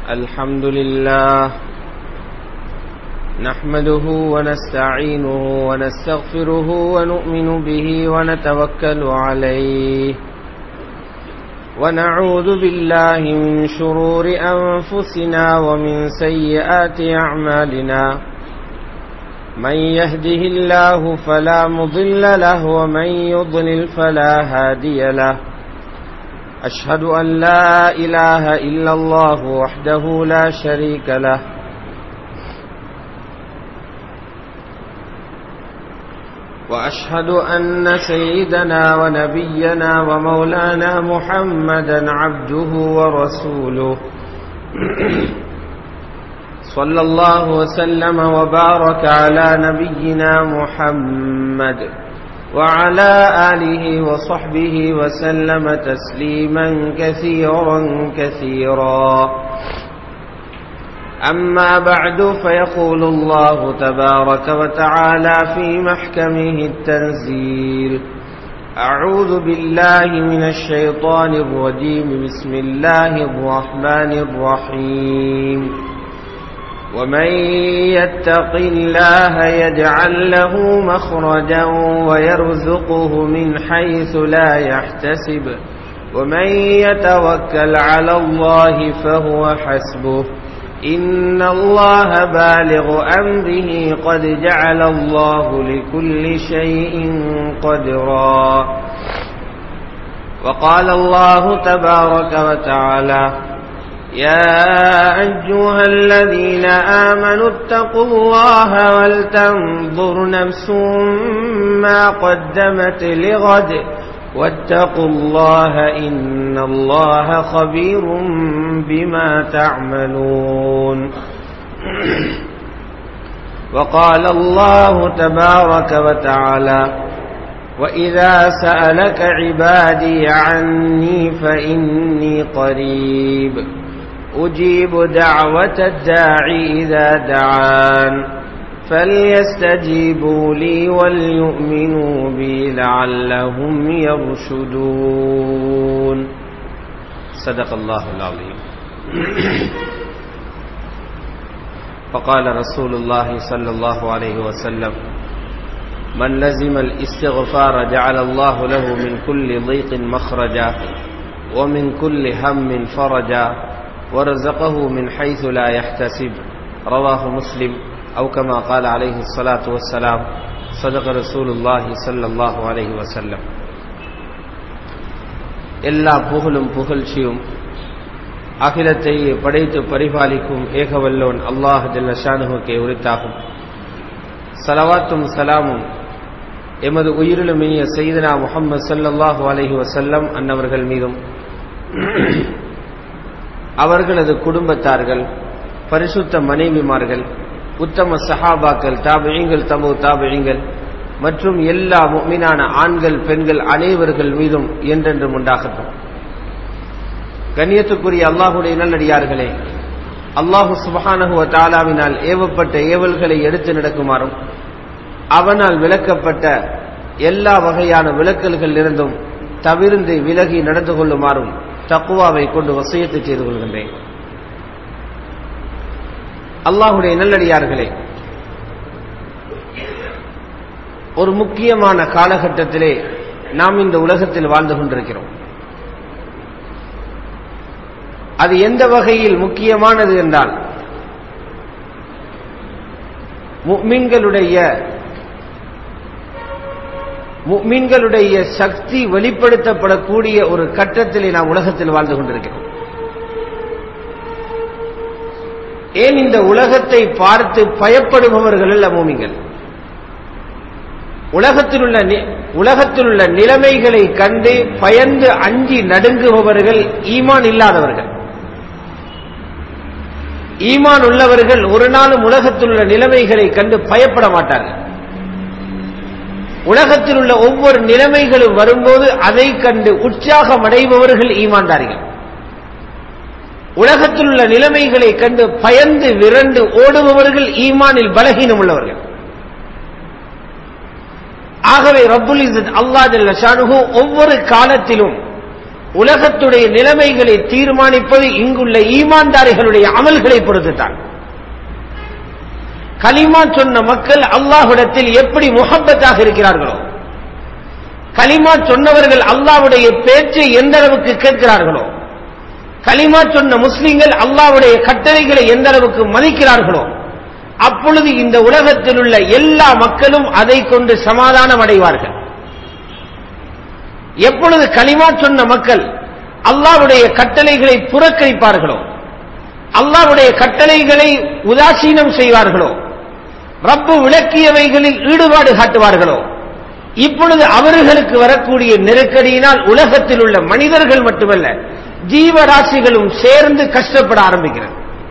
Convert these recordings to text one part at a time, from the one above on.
الحمد لله نحمده ونستعينه ونستغفره ونؤمن به ونتوكل عليه ونعوذ بالله من شرور أنفسنا ومن سيئات أعمالنا من يهده الله فلا مضل له ومن يضلل فلا هادي له أشهد أن لا إله إلا الله وحده لا شريك له وأشهد أن سيدنا ونبينا ومولانا محمدا عبده ورسوله صلى الله وسلم وبارك على نبينا محمد وعلى آله وصحبه وسلم تسليما كثيرا كثيرا أما بعد فيقول الله تبارك وتعالى في محكمه التنزيل أعوذ بالله من الشيطان الرجيم بسم الله الرحمن الرحيم ومن يتق الله يجعل له مخرجا ويرزقه من حيث لا يحتسب ومن يتوكل على الله فهو حسبه إن الله بالغ أمره قد جعل الله لكل شيء قدرا وقال الله تبارك وتعالى يا أيها الذين آمنوا اتقوا الله ولتنظر نفس ما قدمت لغد واتقوا الله إن الله خبير بما تعملون وقال الله تبارك وتعالى وإذا سألك عبادي عني فإني قريب أجيب دعوة الداعي إذا دعان فليستجيبوا لي وليؤمنوا بي لعلهم يرشدون صدق الله العظيم فقال رسول الله صلى الله عليه وسلم من لزم الاستغفار جعل الله له من كل ضيق مخرجا ومن كل هم فرجا ورزقه من حيث لا يحتسب رواه مسلم أو كما قال عليه الصلاة والسلام صدق رسول الله صلى الله عليه وسلم எல்லா புகழும் புகழ்ச்சியும் அகிலத்தை படைத்து பரிபாலிக்கும் ஏகவல்லோன் அல்லாஹ் ஜல்லஷானுகே உரித்தாகும் சலவாத்தும் சலாமும் எமது உயிரிலும் இனிய செய்தனா முகமது சல்லல்லாஹு அலஹி வசல்லம் அன்னவர்கள் மீதும் அவர்களது குடும்பத்தார்கள் பரிசுத்த மனைவிமார்கள் உத்தம சஹாபாக்கள் தாபிழிங்கள் தமு தாபிழிங்கள் மற்றும் எல்லா மீனான ஆண்கள் பெண்கள் அனைவர்கள் மீதும் என்றென்றும் உண்டாகட்டும் கண்ணியத்துக்குரிய அல்லாஹுடைய நல்லடியார்களே அல்லாஹு சுபஹானகுவ தாலாவினால் ஏவப்பட்ட ஏவல்களை எடுத்து நடக்குமாறும் அவனால் விளக்கப்பட்ட எல்லா வகையான விளக்கல்கள் இருந்தும் தவிர்ந்து விலகி நடந்து கொள்ளுமாறும் தக்குவாவை கொண்டு வசியத்தை செய்து கொள்கின்றேன் அல்லாஹுடைய நல்லடியார்களே ஒரு முக்கியமான காலகட்டத்திலே நாம் இந்த உலகத்தில் வாழ்ந்து கொண்டிருக்கிறோம் அது எந்த வகையில் முக்கியமானது என்றால் முக்மீன்களுடைய முக்மீன்களுடைய சக்தி வெளிப்படுத்தப்படக்கூடிய ஒரு கட்டத்திலே நாம் உலகத்தில் வாழ்ந்து கொண்டிருக்கிறோம் ஏன் இந்த உலகத்தை பார்த்து பயப்படுபவர்கள் அல்ல மூமிங்கள் உலகத்தில் உள்ள உலகத்தில் உள்ள நிலைமைகளை கண்டு பயந்து அஞ்சி நடுங்குபவர்கள் ஈமான் இல்லாதவர்கள் ஈமான் உள்ளவர்கள் ஒரு நாளும் உலகத்தில் உள்ள நிலைமைகளை கண்டு பயப்பட மாட்டார்கள் உலகத்தில் உள்ள ஒவ்வொரு நிலைமைகளும் வரும்போது அதை கண்டு உற்சாகம் அடைபவர்கள் ஈமான்தாரிகள் உலகத்தில் உள்ள நிலைமைகளை கண்டு பயந்து விரண்டு ஓடுபவர்கள் ஈமானில் பலகீனம் உள்ளவர்கள் ஆகவே ரப்புல் இஸ்ஸத் அல்லாஹ் ஜல்ல ஷானுஹு ஒவ்வொரு காலத்திலும் உலகத்துடைய நிலைமைகளை தீர்மானிப்பது இங்குள்ள ஈமான்தாரிகளுடைய அமல்களை பொறுத்துத்தான் கலிமா சொன்ன மக்கள் அல்லாஹ்விடத்தில் எப்படி முகப்பத்தாக இருக்கிறார்களோ கலிமா சொன்னவர்கள் அல்லாஹ்வுடைய பேச்சை எந்த அளவுக்கு கேட்கிறார்களோ கலிமா சொன்ன முஸ்லிம்கள் அல்லாஹ்வுடைய கட்டளைகளை எந்த அளவுக்கு மதிக்கிறார்களோ அப்பொழுது இந்த உலகத்தில் உள்ள எல்லா மக்களும் அதை கொண்டு சமாதானம் அடைவார்கள் எப்பொழுது கலிமா சொன்ன மக்கள் அல்லாஹ்வுடைய கட்டளைகளை புறக்கணிப்பார்களோ அல்லாஹ்வுடைய கட்டளைகளை உதாசீனம் செய்வார்களோ ரப்பு விளக்கியவைகளில் ஈடுபாடு காட்டுவார்களோ இப்பொழுது அவர்களுக்கு வரக்கூடிய நெருக்கடியினால் உலகத்தில் உள்ள மனிதர்கள் மட்டுமல்ல ஜீவராசிகளும் சேர்ந்து கஷ்டப்பட ஆரம்பிக்கிறது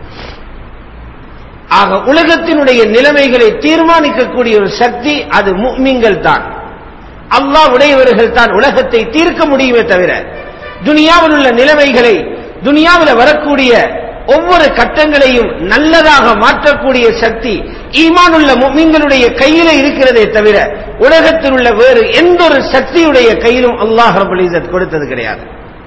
ஆக உலகத்தினுடைய நிலைமைகளை தீர்மானிக்கக்கூடிய ஒரு சக்தி அது முக்மிங்கள் தான் அல்லாஹ் உடையவர்கள் தான் உலகத்தை தீர்க்க முடியுமே தவிர துனியாவில் உள்ள நிலைமைகளை துனியாவில் வரக்கூடிய ஒவ்வொரு கட்டங்களையும் நல்லதாக மாற்றக்கூடிய சக்தி ஈமானுள்ள முக்மிங்களுடைய கையில இருக்கிறதே தவிர உலகத்தில் உள்ள வேறு எந்த ஒரு சக்தியுடைய கையிலும் அல்லாஹ் ரபுல் இசத் கொடுத்தது கிடையாது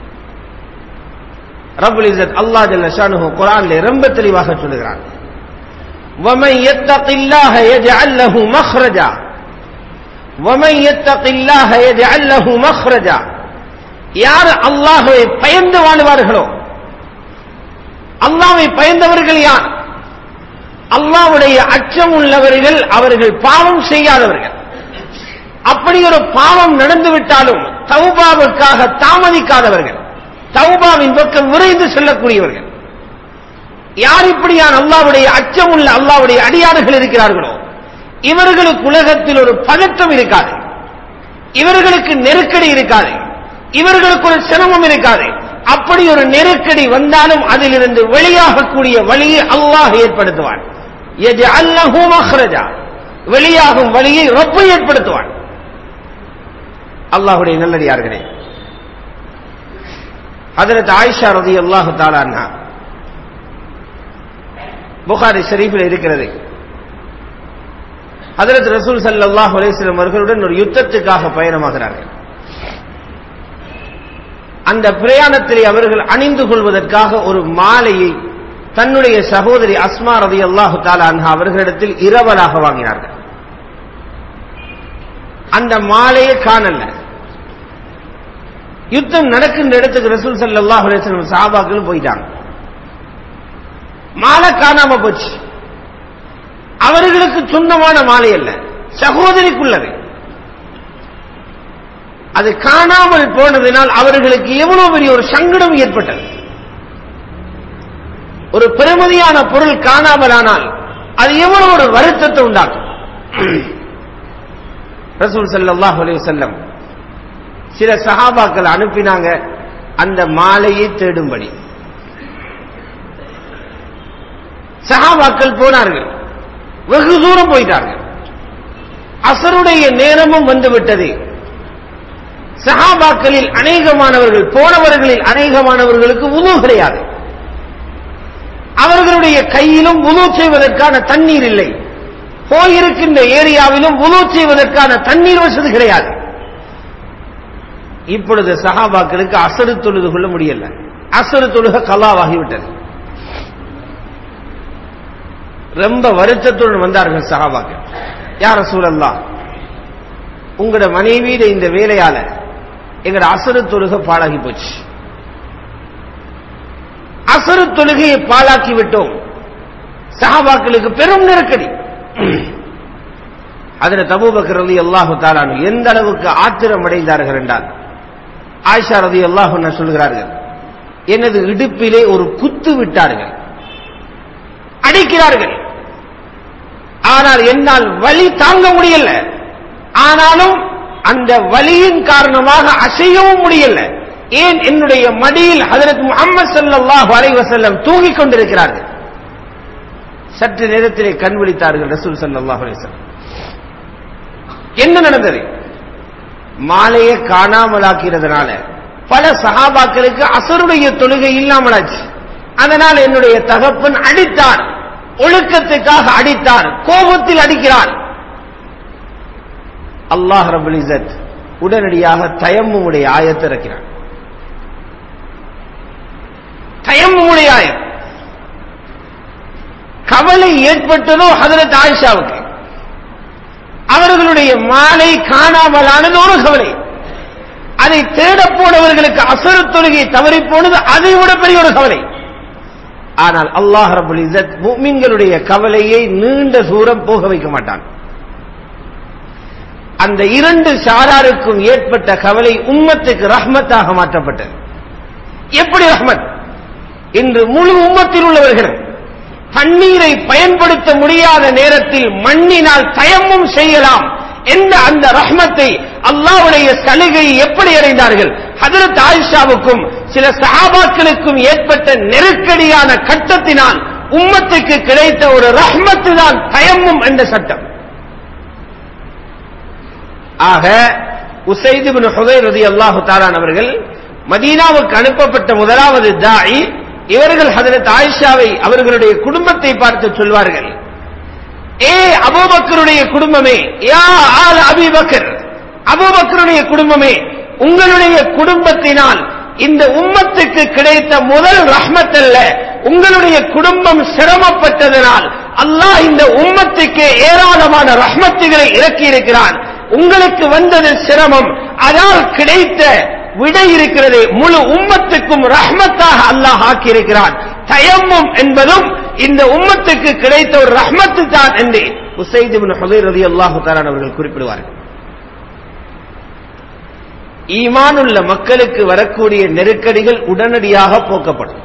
ரபுல் இசத் அல்லாஹ் ஜல்ல ஷானுஹு குரான்ல ரொம்ப தெளிவாக சொல்லுகிறான் ومن يتق الله يجعل له مخرجا ومن يتق الله يجعل له مخرجا யார் அல்லாஹ்வை பயந்து வாழ்வார்களோ அல்லாஹ்வை பயந்தவர்கள் யார் அல்லாஹ்வுடைய அச்சம் உள்ளவர்கள் அவர்கள் பாவம் செய்யாதவர்கள் அப்படி ஒரு பாவம் நடந்துவிட்டாலும் தௌபாவுக்காக தாமதிக்காதவர்கள் தௌபாவின் பக்கம் விரைந்து செல்லக்கூடியவர்கள் யார் இப்படியான அல்லாவுடைய அச்சம் உள்ள அல்லாவுடைய அடியார்கள் இருக்கிறார்களோ இவர்களுக்கு உலகத்தில் ஒரு பதற்றம் இருக்காது இவர்களுக்கு நெருக்கடி இருக்காது இவர்களுக்கு ஒரு சிரமம் இருக்காது அப்படி ஒரு நெருக்கடி வந்தாலும் அதிலிருந்து வெளியாகக்கூடிய வழியை அல்லாஹ் ஏற்படுத்துவான் எது அல்லஹூ மஹ்ரஜா வெளியாகும் வழியை ரப்பு ஏற்படுத்துவான் அல்லாஹுடைய நல்லடியார்களே ஹதரத் ஆயிஷா ரதி அல்லாஹு தாலான்னா புகாரி ஷரீஃபில் இருக்கிறது ஹதரத் ரசூல் சல்லாஹ் அலிஸ்லம் அவர்களுடன் ஒரு யுத்தத்துக்காக பயணமாகிறார்கள் அந்த பிரயாணத்திலே அவர்கள் அணிந்து கொள்வதற்காக ஒரு மாலையை தன்னுடைய சகோதரி அஸ்மா ரதி அல்லாஹு தாலா அவர்களிடத்தில் இரவலாக வாங்கினார்கள் அந்த மாலையை காணல யுத்தம் நடக்கின்ற இடத்துக்கு ரசூல் சல்லாஹ் அலிஸ்லம் சாபாக்களும் போயிட்டாங்க மாலை காணாம போச்சு அவர்களுக்கு சொந்தமான மாலை அல்ல சகோதரிக்குள்ளது அது காணாமல் போனதினால் அவர்களுக்கு எவ்வளவு பெரிய ஒரு சங்கடம் ஏற்பட்டது ஒரு பெருமதியான பொருள் காணாமல் ஆனால் அது எவ்வளவு ஒரு வருத்தத்தை உண்டாக்கும் ரசூல் சல்லாஹ் அலி செல்லம் சில சகாபாக்கள் அனுப்பினாங்க அந்த மாலையை தேடும்படி சகாபாக்கள் போனார்கள் வெகு தூரம் போயிட்டார்கள் அசருடைய நேரமும் வந்துவிட்டது சகாபாக்களில் அநேகமானவர்கள் போனவர்களில் அநேகமானவர்களுக்கு உணவு கிடையாது அவர்களுடைய கையிலும் உணவு செய்வதற்கான தண்ணீர் இல்லை போயிருக்கின்ற ஏரியாவிலும் உணவு செய்வதற்கான தண்ணீர் வசதி கிடையாது இப்பொழுது சகாபாக்களுக்கு அசரு தொழுது கொள்ள முடியல அசரு தொழுக கலாவாகிவிட்டது ரொம்ப வருத்தத்துடன் வந்தார்கள் சகாபாக்கள் யார சூழல்லா உங்களோட மனைவியில இந்த வேலையால எங்கட அசரு தொழுகை பாழாகி போச்சு அசரு தொழுகையை பாழாக்கி விட்டோம் சகாபாக்களுக்கு பெரும் நெருக்கடி அதுல தபூபக்கர் ரதி அல்லாஹு தாலானு எந்த அளவுக்கு ஆத்திரம் அடைந்தார்கள் என்றால் ஆயிஷா ரதி அல்லாஹு சொல்கிறார்கள் எனது இடுப்பிலே ஒரு குத்து விட்டார்கள் அடிக்கிறார்கள் ஆனால் என்னால் வலி தாங்க முடியல ஆனாலும் அந்த வலியின் காரணமாக அசையவும் முடியல ஏன் என்னுடைய மடியில் ஹதரத் முகமது சல்லாஹு அலைவசல்லம் தூங்கிக் கொண்டிருக்கிறார்கள் சற்று நேரத்திலே கண் விழித்தார்கள் ரசூல் சல்லாஹ் அலைவசல்லம் என்ன நடந்தது மாலையை காணாமலாக்கிறதுனால பல சகாபாக்களுக்கு அசருடைய தொழுகை இல்லாமலாச்சு அதனால் என்னுடைய தகப்பன் அடித்தார் ஒழுக்கத்துக்காக அடித்தார் கோபத்தில் அடிக்கிறார் அல்லாஹ் ரபுல் இசத் உடனடியாக தயம்முடைய ஆயத்தை இறக்கிறான் தயம்முடைய ஆயம் கவலை ஏற்பட்டதோ ஹதரத் ஆயிஷாவுக்கு அவர்களுடைய மாலை காணாமலானதோடு கவலை அதை தேடப் போனவர்களுக்கு அசரு தொழுகை தவறி போனது அதை விட பெரிய ஒரு கவலை ஆனால் அல்லாஹ் ரபுல் இசத் முமின்களுடைய கவலையை நீண்ட தூரம் போக வைக்க மாட்டான் அந்த இரண்டு சாராருக்கும் ஏற்பட்ட கவலை உம்மத்துக்கு ரஹ்மத்தாக மாற்றப்பட்டது எப்படி ரஹ்மத் இன்று முழு உம்மத்தில் உள்ளவர்கள் தண்ணீரை பயன்படுத்த முடியாத நேரத்தில் மண்ணினால் தயமும் செய்யலாம் என்ற அந்த ரஹ்மத்தை அல்லாவுடைய சலுகை எப்படி அடைந்தார்கள் ஹதரத் ஆயிஷாவுக்கும் சில சஹாபாக்களுக்கும் ஏற்பட்ட நெருக்கடியான கட்டத்தினால் உம்மத்துக்கு கிடைத்த ஒரு ரஹ்மத்து தான் தயமும் என்ற சட்டம் ஆக உசைது பின் ஹுதைர் ரதி அல்லாஹு தாலான் அவர்கள் மதீனாவுக்கு அனுப்பப்பட்ட முதலாவது தாய் இவர்கள் ஹதரத் ஆயிஷாவை அவர்களுடைய குடும்பத்தை பார்த்து சொல்வார்கள் ஏ அபூபக்கருடைய குடும்பமே யா ஆல் அபிபக்கர் அபூபக்கருடைய குடும்பமே உங்களுடைய குடும்பத்தினால் இந்த உம்மத்துக்கு கிடைத்த முதல் ரஹ்மத் அல்ல உங்களுடைய குடும்பம் சிரமப்பட்டதனால் அல்லாஹ் இந்த உம்மத்துக்கு ஏராளமான ரஹ்மத்துகளை இறக்கி இருக்கிறான் உங்களுக்கு வந்தது சிரமம் அதால் கிடைத்த விடை இருக்கிறது முழு உம்மத்துக்கும் ரஹ்மத்தாக அல்லாஹ் ஆக்கியிருக்கிறான் தயம்மும் என்பதும் இந்த உம்மத்துக்கு கிடைத்த ஒரு ரஹ்மத்து தான் என்று உசைத் இப்னு ஹுதைர் ரலியல்லாஹு தஆலா அவர்கள் குறிப்பிடுவார்கள் ஈமானுள்ள மக்களுக்கு வரக்கூடிய நெருக்கடிகள் உடனடியாக போக்கப்படும்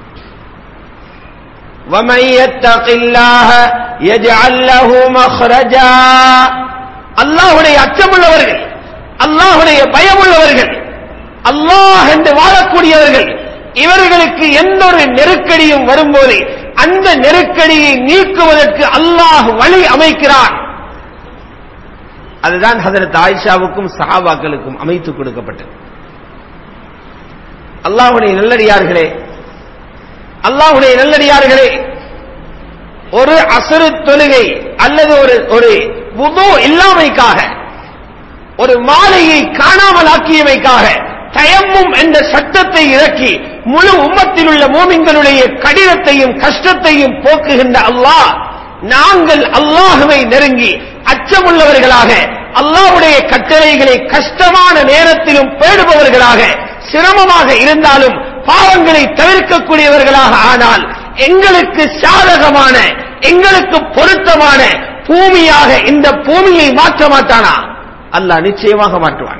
وَمَن يَتَّقِ اللَّهَ يَجْعَل لَّهُ مَخْرَجًا அல்லாஹ்வுடைய அச்சமுள்ளவர்கள் அல்லாஹ்வுடைய பயமுள்ளவர்கள் அல்லாஹ் என்று வாழக்கூடியவர்கள் இவர்களுக்கு எந்த ஒரு நெருக்கடியும் வரும்போது அந்த நெருக்கடியை நீக்குவதற்கு அல்லாஹ் வழி அமைக்கிறான் அதுதான் ஹதரத் ஆயிஷாவுக்கும் சஹாபாக்களுக்கும் அமைத்து கொடுக்கப்பட்டது அல்லாஹுடைய நல்லடியார்களே அல்லாஹுடைய நல்லடியார்களே ஒரு அசுறு தொழுகை அல்லது ஒரு ஒரு புது இல்லாமைக்காக ஒரு மாலையை காணாமல் ஆக்கியமைக்காக தயம்மும் என்ற சட்டத்தை இறக்கி முழு உம்மத்தில் உள்ள மோமின்களுடைய கடினத்தையும் கஷ்டத்தையும் போக்குகின்ற அல்லாஹ் நாங்கள் அல்லாஹுவை நெருங்கி அச்சமுள்ளவர்களாக அல்லாஹ்வுடைய கட்டளைகளை கஷ்டமான நேரத்திலும் பேடுபவர்களாக சிரமமாக இருந்தாலும் பாவங்களை தவிர்க்கக்கூடியவர்களாக ஆனால் எங்களுக்கு சாதகமான எங்களுக்கு பொருத்தமான பூமியாக இந்த பூமியை மாற்ற மாட்டானா அல்லாஹ் நிச்சயமாக மாற்றுவான்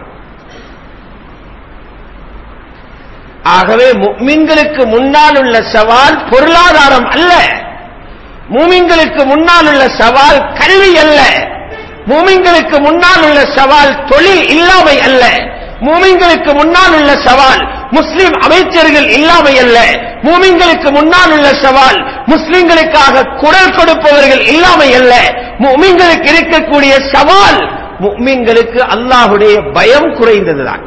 ஆகவே முக்மின்களுக்கு முன்னால் உள்ள சவால் பொருளாதாரம் அல்ல மூமின்களுக்கு முன்னால் உள்ள சவால் கல்வி அல்ல மூமின்களுக்கு முன்னால் உள்ள சவால் தொழில் இல்லாமை அல்ல மூமின்களுக்கு முன்னால் உள்ள சவால் முஸ்லிம் அமைச்சர்கள் இல்லாமை அல்ல மூமின்களுக்கு முன்னால் உள்ள சவால் முஸ்லிம்களுக்காக குரல் கொடுப்பவர்கள் இல்லாமை அல்ல மூமின்களுக்கு இருக்கக்கூடிய சவால் முக்மின்களுக்கு அல்லாஹுடைய பயம் குறைந்ததுதான்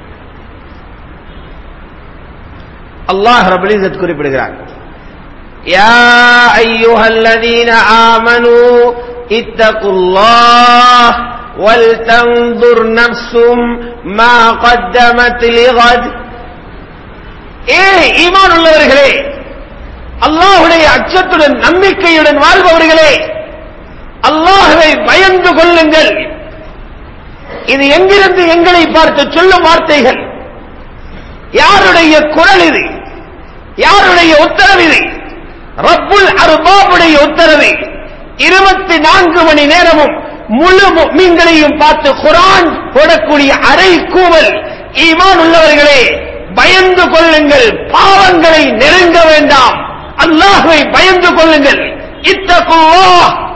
அல்லாஹ் ரபுலிசத் குறிப்பிடுகிறார் يا أيها الذين آمنوا اتقوا الله ولتنظر نفس ما قدمت لغد ஏ ஈமான் உள்ளவர்களே அல்லாஹுடைய அச்சத்துடன் நம்பிக்கையுடன் வாழ்பவர்களே அல்லாஹுவை பயந்து கொள்ளுங்கள் இது எங்கிருந்து எங்களை பார்த்து சொல்லும் வார்த்தைகள் யாருடைய குரல் இது யாருடைய உத்தரவு இது ரப்புல் அர்பாபுடைய உத்தரவு இருபத்தி நான்கு மணி நேரமும் முழு மீன்களையும் பார்த்து குரான் போடக்கூடிய அரை கூவல் ஈமான் உள்ளவர்களே பயந்து கொள்ளுங்கள் பாவங்களை நெருங்க வேண்டாம் அல்லாஹுவை பயந்து கொள்ளுங்கள் இத்தகுவா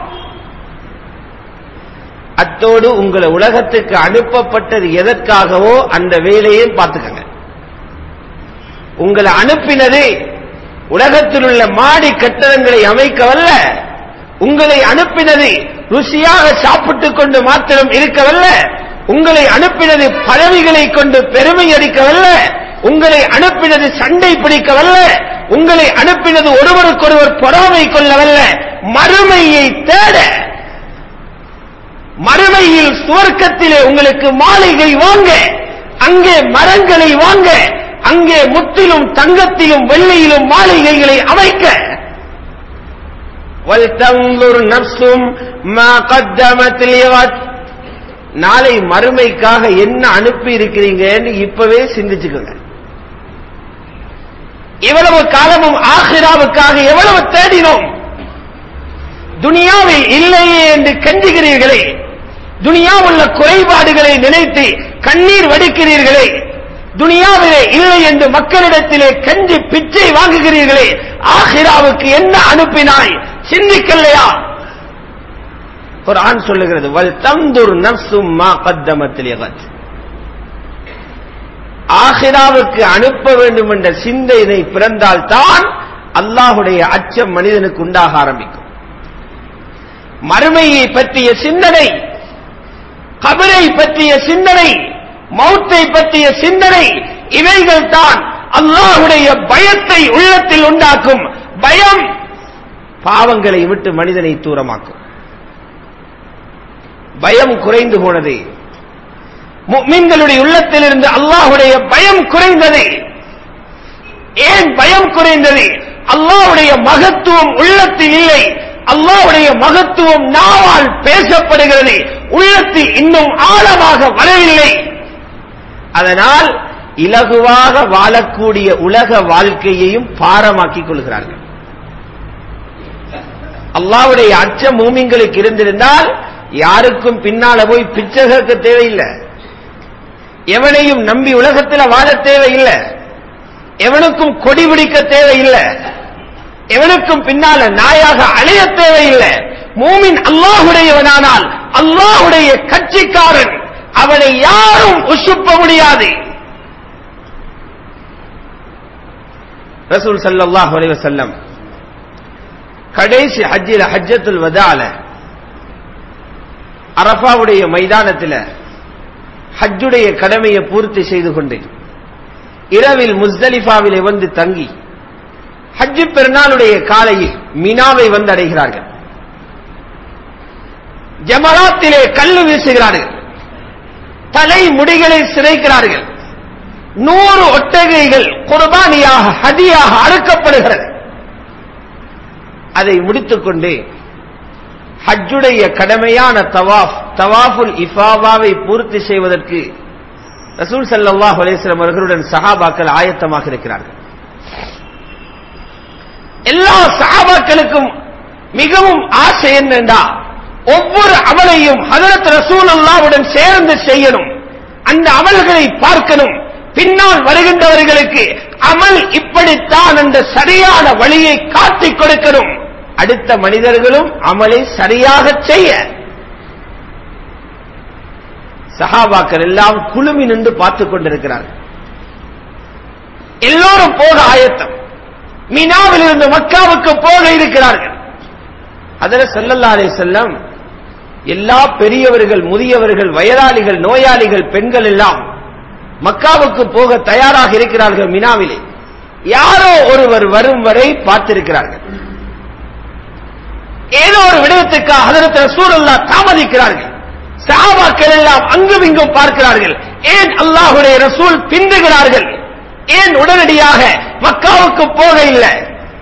அத்தோடு உங்களை உலகத்துக்கு அனுப்பப்பட்டது எதற்காகவோ அந்த வேலையை பார்த்துக்கங்க உங்களை அனுப்பினது உலகத்தில் உள்ள மாடி கட்டடங்களை அமைக்கவல்ல உங்களை அனுப்பினது ருசியாக சாப்பிட்டுக் கொண்டு மாத்திரம் இருக்கவல்ல உங்களை அனுப்பினது பதவிகளை கொண்டு பெருமை அடிக்கவல்ல உங்களை அனுப்பினது சண்டை பிடிக்கவல்ல உங்களை அனுப்பினது ஒருவருக்கொருவர் பொறாமை கொள்ளவல்ல மறுமையை தேட மறுமையில் சுவர்க்கத்திலே உங்களுக்கு மாளிகை வாங்க அங்கே மரங்களை வாங்க அங்கே முத்திலும் தங்கத்திலும் வெள்ளியிலும் மாளிகைகளை அமைக்க வல்தங்குர் நப்சும் மா கத்தமத் லிகத் நாளை மறுமைக்காக என்ன அனுப்பி இருக்கிறீங்கன்னு இப்பவே சிந்திச்சுக்கோங்க இவ்வளவு காலமும் ஆஹிராவுக்காக எவ்வளவு தேடினோம் துனியாவில் இல்லையே என்று கஞ்சுகிறீர்களே துனியாவுள்ள குறைபாடுகளை நினைத்து கண்ணீர் வடிக்கிறீர்களே துனியாவிலே இல்லை என்று மக்களிடத்திலே கஞ்சி பிச்சை வாங்குகிறீர்களே ஆஹிராவுக்கு என்ன அனுப்பினாய் சிந்திக்கலையா குர்ஆன் சொல்லுகிறது வல் தந்துர் நஃப்சும் மா கத்தமத் லிகத் ஆஹிராவுக்கு அனுப்ப வேண்டும் என்ற சிந்தனை பிறந்தால் தான் அல்லாஹுடைய அச்சம் மனிதனுக்கு உண்டாக ஆரம்பிக்கும் மறுமையை பற்றிய சிந்தனை கபரை பற்றிய சிந்தனை மௌத்தை பற்றிய சிந்தனை இவைகள் தான் அல்லாஹுடைய பயத்தை உள்ளத்தில் உண்டாக்கும் பயம் பாவங்களை விட்டு மனிதனை தூரமாக்கும் பயம் குறைந்து போனது முக்மின்களுடைய உள்ளத்திலிருந்து அல்லாஹுடைய பயம் குறைந்தது ஏன் பயம் குறைந்தது அல்லாஹுடைய மகத்துவம் உள்ளத்தில் இல்லை அல்லாஹுடைய மகத்துவம் நாவால் பேசப்படுகிறது உள்ளத்தில் இன்னும் ஆழமாக வரவில்லை அதனால் இலகுவாக வாழக்கூடிய உலக வாழ்க்கையையும் பாரமாக்கிக் கொள்கிறார்கள் அல்லாவுடைய அச்சம் மூமிங்களுக்கு இருந்திருந்தால் யாருக்கும் பின்னால போய் பிச்சை கேட்க தேவையில்லை எவனையும் நம்பி உலகத்தில் வாழ தேவையில்லை எவனுக்கும் கொடி பிடிக்க தேவையில்லை எவனுக்கும் பின்னால நாயாக அலைய தேவையில்லை மூமின் அல்லாஹுடையவனானால் அல்லாஹுடைய கட்சிக்காரன் அவனை யாரும் உசுப்ப முடியாது ரசூல் சல்லாஹ் அலைவசல்லம் கடைசி ஹஜ்ஜில ஹஜ்ஜத்துல் வதால அரபாவுடைய மைதானத்தில் ஹஜ்ஜுடைய கடமையை பூர்த்தி செய்து கொண்டு இரவில் முஸ்தலிஃபாவிலே வந்து தங்கி ஹஜ்ஜு பெருநாளுடைய காலையில் மினாவை வந்து அடைகிறார்கள் ஜமராத்திலே கல்லு வீசுகிறார்கள் தலை முடிகளை சிறைக்கிறார்கள் நூறு ஒட்டகைகள் குர்பானியாக ஹதியாக அறுக்கப்படுகிறது அதை முடித்துக்கொண்டு ஹஜ்ஜுடைய கடமையான தவாஃப் தவாஃபுல் இஃபாவாவை பூர்த்தி செய்வதற்கு ரசூல் சல்லாஹ் அலேஸ்லம் அவர்களுடன் சஹாபாக்கள் ஆயத்தமாக இருக்கிறார்கள் எல்லா சஹாபாக்களுக்கும் மிகவும் ஆசை என்னென்றா ஒவ்வொரு அமலையும் ஹதரத் ரசூல் அல்லாவுடன் சேர்ந்து செய்யணும் அந்த அமல்களை பார்க்கணும் பின்னால் வருகின்றவர்களுக்கு அமல் இப்படித்தான் என்ற சரியான வழியை காட்டிக் கொடுக்கணும் அடுத்த மனிதர்களும் அமலை சரியாக செய்ய சஹாபாக்கள் எல்லாம் குழுமி நின்று பார்த்துக் கொண்டிருக்கிறார்கள் எல்லோரும் போக ஆயத்தம் மினாவில் இருந்து மக்காவுக்கு போக இருக்கிறார்கள் அதில் செல்லல்லா அலே செல்லம் எல்லா பெரியவர்கள் முதியவர்கள் வயதாளிகள் நோயாளிகள் பெண்கள் எல்லாம் மக்காவுக்கு போக தயாராக இருக்கிறார்கள் மினாவிலே யாரோ ஒருவர் வரும் வரை பார்த்திருக்கிறார்கள் ஏதோ ஒரு விடயத்துக்காக அதற்கு சூழல்லா தாமதிக்கிறார்கள் சாபாக்கள் எல்லாம் அங்கும் இங்கும் பார்க்கிறார்கள் ஏன் அல்லாஹுடைய ரசூல் பிந்துகிறார்கள் ஏன் உடனடியாக மக்காவுக்கு போக இல்லை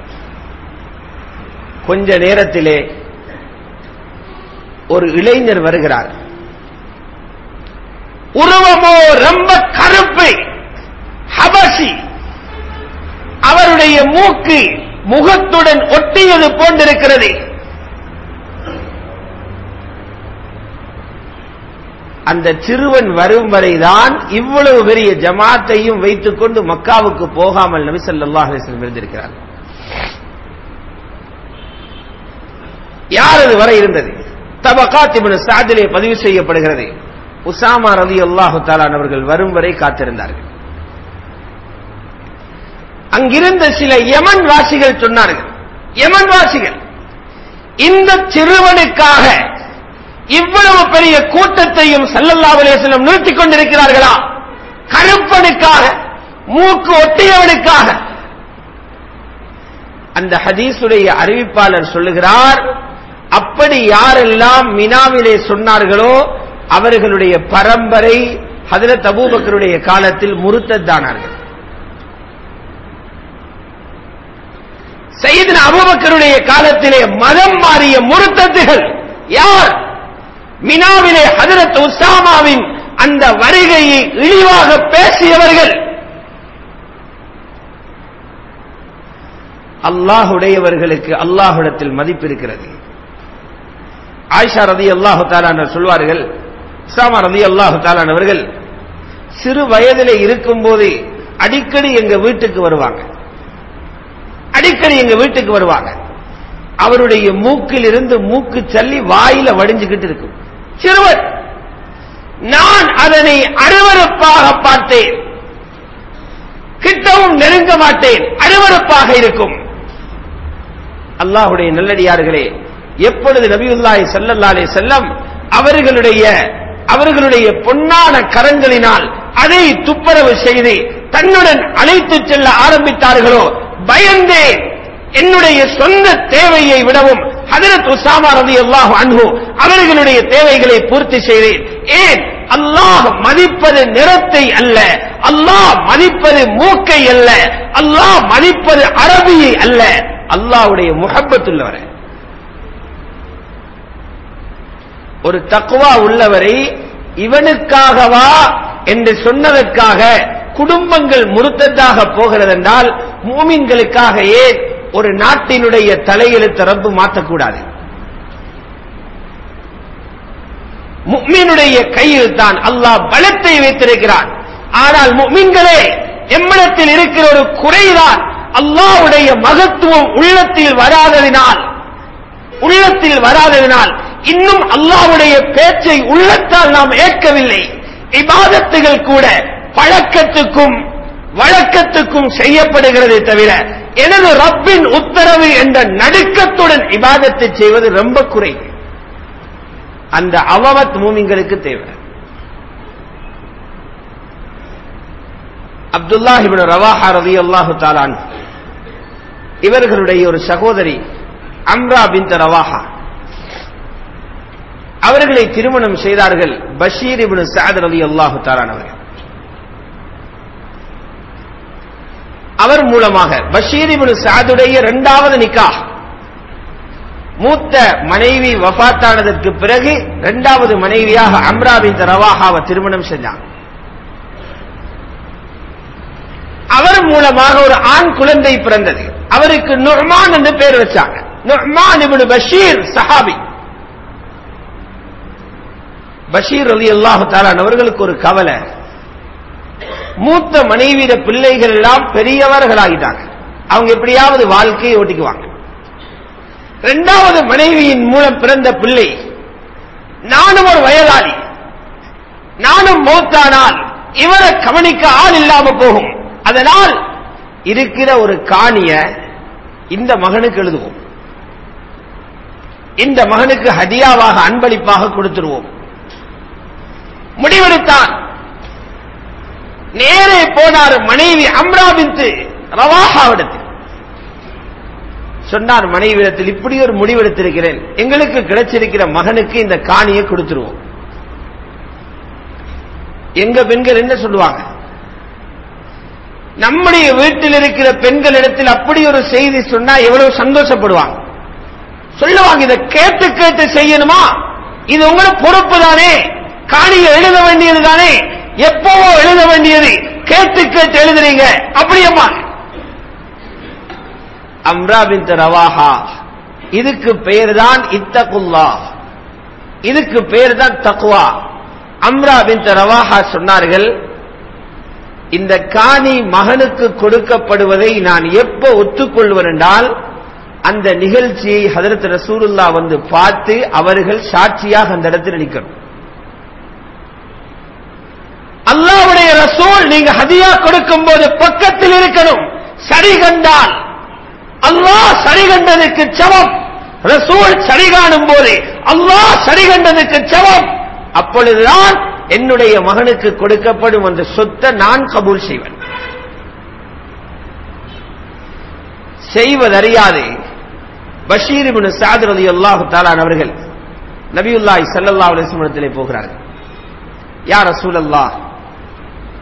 கொஞ்ச நேரத்திலே ஒரு இளைஞர் வருகிறார் உருவமோ ரொம்ப கருப்பு ஹபசி அவருடைய மூக்கு முகத்துடன் ஒட்டியது போன்றிருக்கிறது அந்த சிறுவன் வரும் வரைதான் இவ்வளவு பெரிய ஜமாத்தையும் வைத்துக் கொண்டு மக்காவுக்கு போகாமல் நபி ஸல்லல்லாஹு அலைஹி வஸல்லம் இருந்திருக்கிறார் யார் அது வரை இருந்தது தபகாத் இப்னு சாதிலே பதிவு செய்யப்படுகிறது உசாமா ரலியல்லாஹு தஆலா அவர்கள் வரும் வரை காத்திருந்தார்கள் அங்கிருந்த சில யமன் வாசிகள் சொன்னார்கள் யமன் வாசிகள் இந்த சிறுவனுக்காக இவ்வளவு பெரிய கூட்டத்தையும் சல்லல்லாஹு அலைஹி வஸல்லம் நிறுத்திக் கொண்டிருக்கிறார்களா கருப்பனுக்காக மூக்கு ஒட்டியவனுக்காக அந்த ஹதீஸுடைய அறிவிப்பாளர் சொல்லுகிறார் அப்படி யாரெல்லாம் மினாவிலே சொன்னார்களோ அவர்களுடைய பரம்பரை ஹதரத் அபூபக்கருடைய காலத்தில் முருத்தத்தானார்கள் சையதின் அபுபக்கருடைய காலத்திலே மதம் மாறிய முருத்தத்துகள் யார் மினாவிலே ஹதரத் உசாமாவின் அந்த வருகையை இழிவாக பேசியவர்கள் அல்லாஹுடையவர்களுக்கு அல்லாஹுடத்தில் மதிப்பு இருக்கிறது ஆயிஷா ரதி அல்லாஹு தாலான சொல்வார்கள் இஸ்லாமா ரதி அல்லாஹு தாலானவர்கள் சிறு வயதிலே இருக்கும்போது அடிக்கடி எங்க வீட்டுக்கு வருவாங்க அடிக்கடி எங்க வீட்டுக்கு வருவாங்க அவருடைய மூக்கில் இருந்து மூக்கு சல்லி வாயில வடிஞ்சுக்கிட்டு இருக்கும் சிறுவர் நான் அதனை அருவருப்பாக பார்த்தேன் கிட்டவும் நெருங்க மாட்டேன் அருவருப்பாக இருக்கும் அல்லாஹுடைய நல்லடியார்களே எப்பொழுது நபியுல்லாஹி ஸல்லல்லாஹு அலைஹி செல்லம் அவர்களுடைய அவர்களுடைய பொன்னான கரங்களினால் அதை துப்புரவு செய்து தன்னுடன் அழைத்துச் செல்ல ஆரம்பித்தார்களோ பயந்தேன் என்னுடைய சொந்த தேவையை விடவும் ஹதரத் உசாமா ரலியல்லாஹு அன்ஹு அவர்களுடைய தேவைகளை பூர்த்தி செய்தேன் ஏன் அல்லாஹ் மதிப்பது நிறத்தை அல்ல அல்லாஹ் மதிப்பது மூக்கை அல்ல அல்லாஹ் மதிப்பது அரபியை அல்ல அல்லாஹ்வுடைய முஹப்பத்துள்ளவரை ஒரு தக்குவா உள்ளவரை இவனுக்காகவா என்று சொன்னதற்காக குடும்பங்கள் முருத்ததாக போகிறது என்றால் மூமின்களுக்காக ஏன் ஒரு நாட்டினுடைய தலையெழுத்து ரப்பு மாற்றக்கூடாது முக்மீனுடைய கையில் தான் அல்லாஹ் பலத்தை வைத்திருக்கிறான் ஆனால் முக்மீன்களே எம்மிடத்தில் இருக்கிற ஒரு குறைதான் அல்லாஹ்வுடைய மகத்துவம் உள்ளத்தில் வராததினால் உள்ளத்தில் வராததினால் இன்னும் அல்லாஹ்வுடைய பேச்சை உள்ளத்தால் நாம் ஏற்கவில்லை இபாதத்துகள் கூட பழக்கத்துக்கும் வழக்கத்துக்கும் செய்யப்படுகிறதே தவிர எனது ரப்பின் உத்தரவு என்ற நடுக்கத்துடன் இபாதத்தை செய்வது ரொம்ப குறை அந்த அவமத் மூமிங்களுக்கு தேவை அப்துல்லாஹிபின் ரவாஹா ரதி அல்லாஹு தாலான் இவர்களுடைய ஒரு சகோதரி அம்ரா பின் ரவாஹா அவர்களை திருமணம் செய்தார்கள் பஷீர் இபின் சாத் ரதி அல்லாஹு தாலான் அவர்கள் அவர் மூலமாக பஷீர் இபின் சாதுடைய இரண்டாவது நிக்கா மூத்த மனைவி வஃத்தானதற்கு பிறகு இரண்டாவது மனைவியாக அம்ரா பின் ரவாஹாவை திருமணம் செஞ்சாங்க அவர் மூலமாக ஒரு ஆண் குழந்தை பிறந்தது அவருக்கு நுர்மான் என்று பெயர் வச்சாங்க நுர்மான் இப்னு பஷீர் சஹாபி பஷீர் அலி அல்லாஹு தாலான் அவர்களுக்கு ஒரு கவலை மூத்த மனைவியிட பிள்ளைகள் எல்லாம் பெரியவர்களாகிட்டாங்க அவங்க எப்படியாவது வாழ்க்கையை ஓட்டிக்குவாங்க இரண்டாவது மனைவியின் மூலம் பிறந்த பிள்ளை நானும் ஒரு வயதாளி நானும் மூத்தானால் இவரை கவனிக்க ஆள் இல்லாம போகும் அதனால் இருக்கிற ஒரு காணிய இந்த மகனுக்கு எழுதுவோம் இந்த மகனுக்கு ஹதியாவாக அன்பளிப்பாக கொடுத்துருவோம் முடிவெடுத்தான் நேரே போனார் மனைவி அம்ரா பிந்து ரவாஹாவிடத்தில் சொன்னார் மனைவிடத்தில் இப்படி ஒரு முடிவெடுத்திருக்கிறேன் எங்களுக்கு கிடைச்சிருக்கிற மகனுக்கு இந்த காணியை கொடுத்துருவோம் எங்க பெண்கள் என்ன சொல்லுவாங்க நம்முடைய வீட்டில் இருக்கிற பெண்களிடத்தில் அப்படி ஒரு செய்தி சொன்னா எவ்வளவு சந்தோஷப்படுவாங்க சொல்லுவாங்க இதை கேட்டு கேட்டு செய்யணுமா இது உங்களோட பொறுப்பு தானே காணியை எழுத வேண்டியது தானே எப்பவோ எழுத வேண்டியது கேட்டு கேட்டு எழுதுறீங்க அப்படியம்மா அம்ரா பின் ரவாஹா இதுக்கு பெயர் தான் இத்தகுல்லா இதுக்கு பெயர் தான் தக்குவா அம்ரா பின் ரவாஹா சொன்னார்கள் இந்த காணி மகனுக்கு கொடுக்கப்படுவதை நான் எப்ப ஒத்துக்கொள்வேன் என்றால் அந்த நிகழ்ச்சியை ஹதரத் ரசூலுல்லா வந்து பார்த்து அவர்கள் சாட்சியாக அந்த இடத்தில் நிற்கணும் அல்லாவுடைய ரசூல் நீங்க ஹதியா கொடுக்கும் போது பக்கத்தில் இருக்கணும் சரி கண்டால் அல்லாஹ் சரி கண்டதுக்கு சமம் ரசூல் சரி காணும் போது அல்லாஹ் சரி கண்டதுக்கு சமம் அப்பொழுதுதான் என்னுடைய மகனுக்கு கொடுக்கப்படும் அந்த சொத்தை நான் கபூல் செய்வேன் செய்வதறியாது பஷீர் இப்னு சாத் ரலியல்லாஹு தஆலா அவர்கள் நபியுல்லாஹி ஸல்லல்லாஹு அலைஹி வஸல்லத்திலே போகிறார்கள் யா ரசூலல்லாஹ்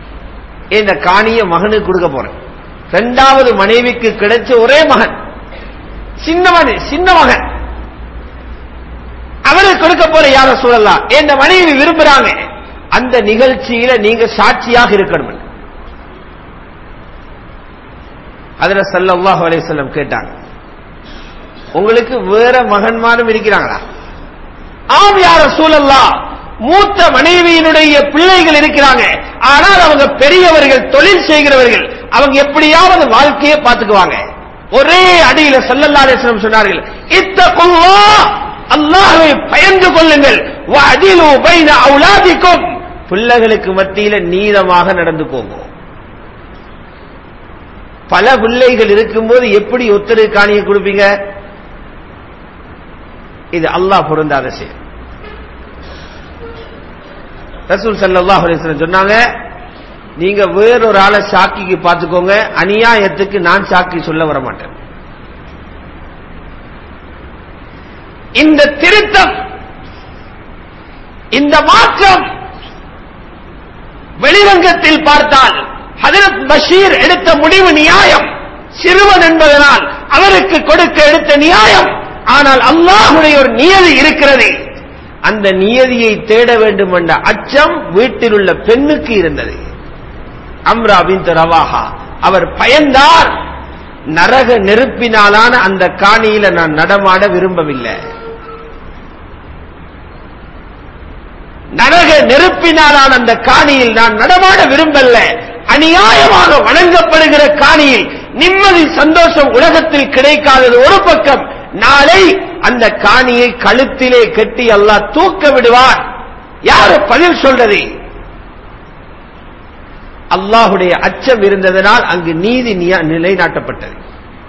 இந்த காணிய மகனுக்கு கொடுக்க போறேன் இரண்டாவது மனைவிக்கு கிடைச்ச ஒரே மகன் சின்ன மகன் சின்ன மகன் அவருக்கு கொடுக்க போற யார சூழலாம் என் மனைவி விரும்புறாங்க அந்த நிகழ்ச்சியில நீங்க சாட்சியாக இருக்கணும் அதுல சல்லல்லாஹு அலைஹி வஸல்லம் கேட்டாங்க உங்களுக்கு வேற மகன்மாரும் இருக்கிறாங்களா ஆம் யார சூழல்லா மூத்த மனைவியினுடைய பிள்ளைகள் இருக்கிறாங்க ஆனால் அவங்க பெரியவர்கள் தொழில் செய்கிறவர்கள் அவங்க எப்படியாவது வாழ்க்கையை பார்த்துக்குவாங்க ஒரே அடியில சல்லல்லா அலிஸ்லம் சொன்னார்கள் இத்தகுல்லா அல்லாஹ்வை பயந்து கொள்ளுங்கள் வஅதிலு பைன அவுலாதிக்கும் பிள்ளைகளுக்கு மத்தியில நீதமாக நடந்துக்கோங்க பல பிள்ளைகள் இருக்கும்போது எப்படி ஒத்தரு காணியை கொடுப்பீங்க இது அல்லாஹ் பொருந்தாத செயல் ரசூல் சல்லாஹ் அலிஸ்லம் சொன்னாங்க நீங்க வேறொரு ஆளை சாக்கிக்கு பார்த்துக்கோங்க அநியாயத்துக்கு நான் சாக்கி சொல்ல வர மாட்டேன் இந்த திருத்தம் இந்த மாற்றம் வெளிரங்கத்தில் பார்த்தால் ஹதரத் பஷீர் எடுத்த முடிவு நியாயம் சிறுவன் என்பதனால் அவருக்கு கொடுக்க எடுத்த நியாயம் ஆனால் அல்லாஹுடைய ஒரு நியதி இருக்கிறது அந்த நியதியை தேட வேண்டும் என்ற அச்சம் வீட்டில் உள்ள பெண்ணுக்கு இருந்தது அம்ரா பின் ரவாஹா அவர் பயந்தார் நரக நெருப்பினாலான அந்த காணியில நான் நடமாட விரும்பவில்லை நரக நெருப்பினாலான அந்த காணியில் நான் நடமாட விரும்பல அநியாயமாக வணங்கப்படுகிற காணியில் நிம்மதி சந்தோஷம் உலகத்தில் கிடைக்காதது ஒரு பக்கம் நாளை அந்த காணியை கழுத்திலே கட்டி அல்லாஹ் தூக்க விடுவார் யாரு பதில் சொல்றது அல்லாஹுடைய அச்சம் இருந்ததனால் அங்கு நீதி நிலைநாட்டப்பட்டது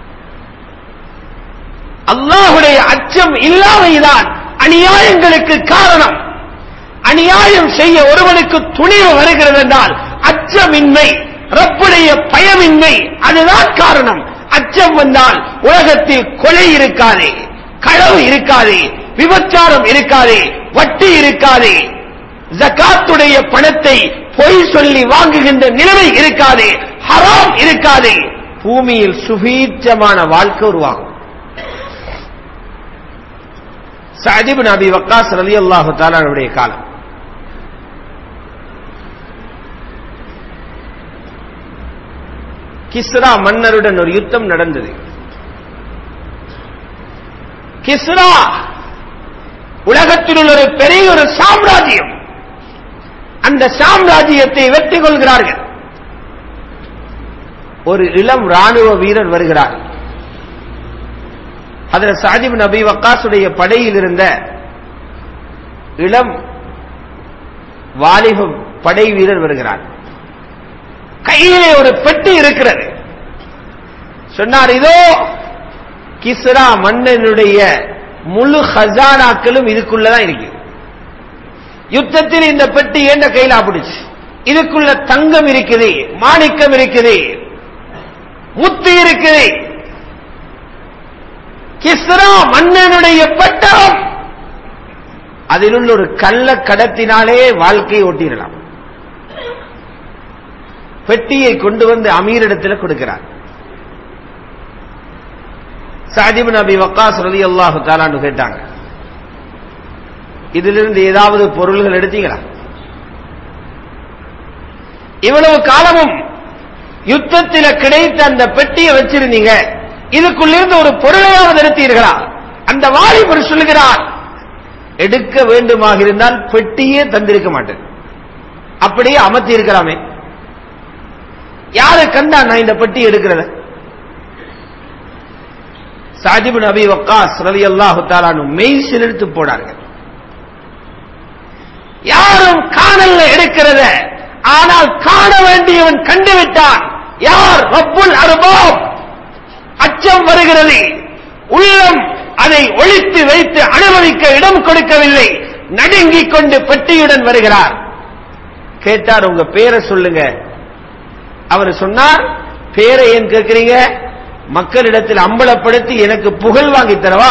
அல்லாஹுடைய அச்சம் இல்லாமைதான் அநியாயங்களுக்கு காரணம் அநியாயம் செய்ய ஒருவனுக்கு துணிவு வருகிறது என்றால் அச்சமின்மை ரப்புடைய பயமின்மை அதுதான் காரணம் அச்சம் வந்தால் உலகத்தில் கொலை இருக்காதே களவு இருக்காதே விபச்சாரம் இருக்காதே வட்டி இருக்காதே ஜகாத்துடைய பணத்தை பொய் சொல்லி வாங்குகின்ற நிலைமை இருக்காதே ஹராம் இருக்காதே பூமியில் சுபீட்சமான வாழ்க்கை உருவாகும் சதிபு நபி வக்காஸ் ரலி அல்லாஹு தாலானுடைய காலம் கிஸ்ரா மன்னருடன் ஒரு யுத்தம் நடந்தது கிஸ்ரா உலகத்தில் உள்ள ஒரு பெரிய ஒரு சாம்ராஜ்யம் அந்த சாம்ராஜ்யத்தை வெற்றி கொள்கிறார்கள் ஒரு இளம் ராணுவ வீரர் வருகிறார் அதில் சாஜிப் நபி வக்காசுடைய படையில் இருந்த இளம் வாலிப படை வீரர் வருகிறார் கையிலே ஒரு பெட்டி இருக்கிறது சொன்னார் இதோ கிஸ்ரா மன்னனுடைய முழு ஹசானாக்களும் இதுக்குள்ளதான் இருக்கு யுத்தத்தில் இந்த பெட்டி என்ற கையில பிடிச்சு இதுக்குள்ள தங்கம் இருக்குது மாணிக்கம் இருக்குது முத்து இருக்குது கிஸ்ரா மன்னனுடைய பட்டம் அதில் உள்ள ஒரு கள்ள கடத்தினாலே வாழ்க்கையை ஓட்டிடலாம் பெட்டியை கொண்டு வந்து அமீரிடத்தில் கொடுக்கிறார் சாஜிப் நபி வக்காஸ் ரதி அல்லாஹு தாலான்னு கேட்டாங்க இதிலிருந்து ஏதாவது பொருள்கள் எடுத்தீங்களா இவ்வளவு காலமும் யுத்தத்தில் கிடைத்த அந்த பெட்டியை வச்சிருந்தீங்க இதுக்குள்ளிருந்து ஒரு பொருளையாவது எடுத்தீர்களா அந்த வாலிபர் சொல்லுகிறார் எடுக்க வேண்டுமாக இருந்தால் பெட்டியே தந்திருக்க மாட்டேன் அப்படியே அமர்த்தி இருக்கலாமே யாரு கண்டா நான் இந்த பெட்டி எடுக்கிறத சாஜிபு நபி வக்காஸ் ரலி அல்லாஹு தாலானு மெய் சிலிர்த்து போனார்கள் யாரும் காணல்ல எடுக்கிறத ஆனால் காண வேண்டியவன் கண்டுவிட்டான் யார் ரப்புல் அருபாம் அச்சம் வருகிறது உள்ளம் அதை ஒழித்து வைத்து அனுமதிக்க இடம் கொடுக்கவில்லை நடுங்கிக் கொண்டு பெட்டியுடன் வருகிறார் கேட்டார் உங்க பேரை சொல்லுங்க அவர் சொன்னார் பேரை ஏன் கேட்கிறீங்க மக்களிடத்தில் அம்பலப்படுத்தி எனக்கு புகழ் வாங்கி தரவா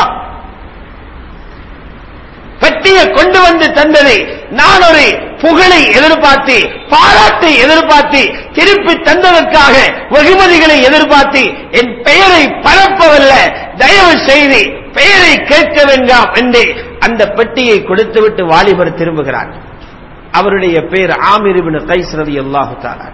பெட்டியை கொண்டு வந்து தந்தது நான் ஒரு புகழை எதிர்பார்த்து பாராட்டை எதிர்பார்த்து திருப்பி தந்ததற்காக வெகுமதிகளை எதிர்பார்த்து என் பெயரை பரப்பவல்ல தயவு செய்து பெயரை கேட்க வேண்டாம் என்று அந்த பெட்டியை கொடுத்துவிட்டு வாலிபர் திரும்புகிறார் அவருடைய பெயர் ஆமிர் இப்னு கைஸ் ரலியல்லாஹு தஆலா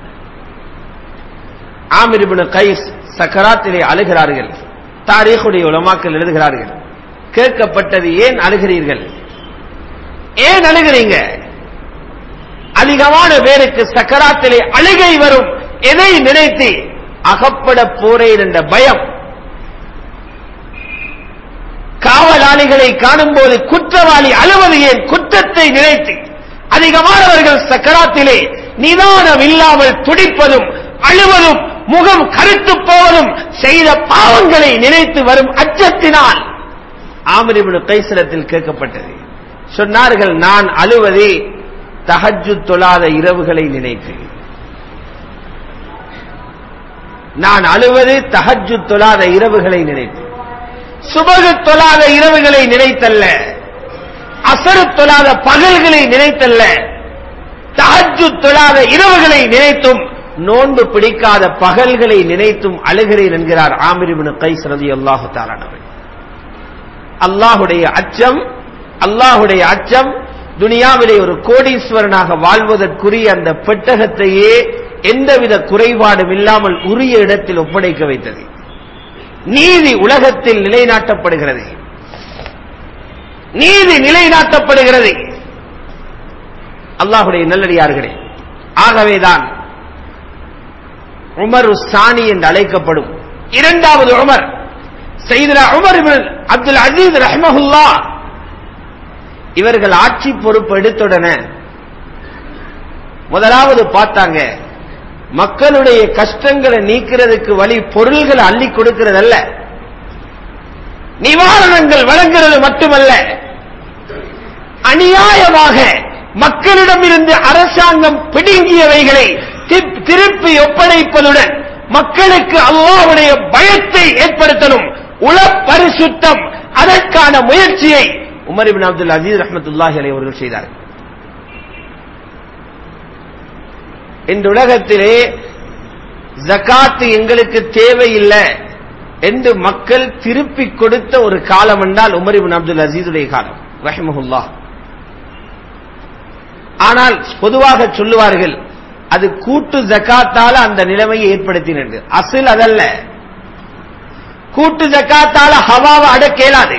ஆமிர் இப்னு கைஸ் சக்கராத்திலே அழுகிறார்கள் தாரீഖுடைய உலமாக்கள் எழுதுகிறார்கள் கேட்கப்பட்டது ஏன் அழுகிறீர்கள் ஏன் அழுகிறீங்க அதிகமான பேருக்கு சக்கராத்திலே அழுகை வரும் எதை நினைத்து அகப்பட போறேன் என்ற பயம் காவலாளிகளை காணும்போது குற்றவாளி அழுவது ஏன் குற்றத்தை நினைத்து அதிகமானவர்கள் சக்கராத்திலே நிதானம் இல்லாமல் துடிப்பதும் அழுவதும் முகம் கருத்து போவதும் செய்த பாவங்களை நினைத்து வரும் அச்சத்தினால் ஆமரிபுன் கைசலத்தில் கேட்கப்பட்டது சொன்னார்கள் நான் அழுவதே தஹஜ்ஜு தொழாத இரவுகளை நினைத்து நான் அழுவது தஹஜ்ஜு தொழாத இரவுகளை நினைத்து சுபகு தொழாத இரவுகளை நினைத்தல்ல அசரு தொழாத பகல்களை நினைத்தல்ல தஹஜ்ஜு தொழாத இரவுகளை நினைத்தும் நோன்பு பிடிக்காத பகல்களை நினைத்தும் அழுகிறேன் என்கிறார் ஆமிரிபின் கைஸ் ரதி அல்லாஹு தாலானவர் அல்லாஹுடைய அச்சம் அல்லாஹுடைய அச்சம் துனியாவிலே ஒரு கோடீஸ்வரனாக வாழ்வதற்குரிய அந்த பெட்டகத்தையே எந்தவித குறைபாடும் இல்லாமல் உரிய இடத்தில் ஒப்படைக்க வைத்தது நீதி உலகத்தில் நிலைநாட்டப்படுகிறது நீதி நிலைநாட்டப்படுகிறது அல்லாஹுடைய நல்லடியார்களே ஆகவேதான் உமர் சாணி என்று அழைக்கப்படும் இரண்டாவது உமர் செய்திர உமர் அப்துல் அஜீஸ் ரஹ்மஹுல்லா இவர்கள் ஆட்சி பொறுப்பு எடுத்துடனே முதலாவது பார்த்தாங்க மக்களுடைய கஷ்டங்களை நீக்கிறதுக்கு வழி பொருள்களை அள்ளி கொடுக்கிறதல்ல நிவாரணங்கள் வழங்குறது மட்டுமல்ல அநியாயமாக மக்களிடமிருந்து அரசாங்கம் பிடுங்கியவைகளை திருப்பி ஒப்படைப்பதுடன் மக்களுக்கு அல்லாவுடைய பயத்தை ஏற்படுத்தணும் உள பரிசுத்தம் அதற்கான முயற்சியை உமர் இபின் அப்துல் அஜீஸ் ரஹமத்துல்லாஹி அலை அவர்கள் செய்தார்கள் இந்த உலகத்திலே ஜகாத்து எங்களுக்கு தேவையில்லை என்று மக்கள் திருப்பி கொடுத்த ஒரு காலம் என்றால் உமர் இபின் அப்துல் அசீதுடைய காலம் ரஹிமஹுல்லா ஆனால் பொதுவாக சொல்லுவார்கள் அது கூட்டு ஜக்காத்தால அந்த நிலைமையை ஏற்படுத்தினது அசில் அதல்ல கூட்டு ஜக்காத்தால ஹவாவை அடக்க இயலாது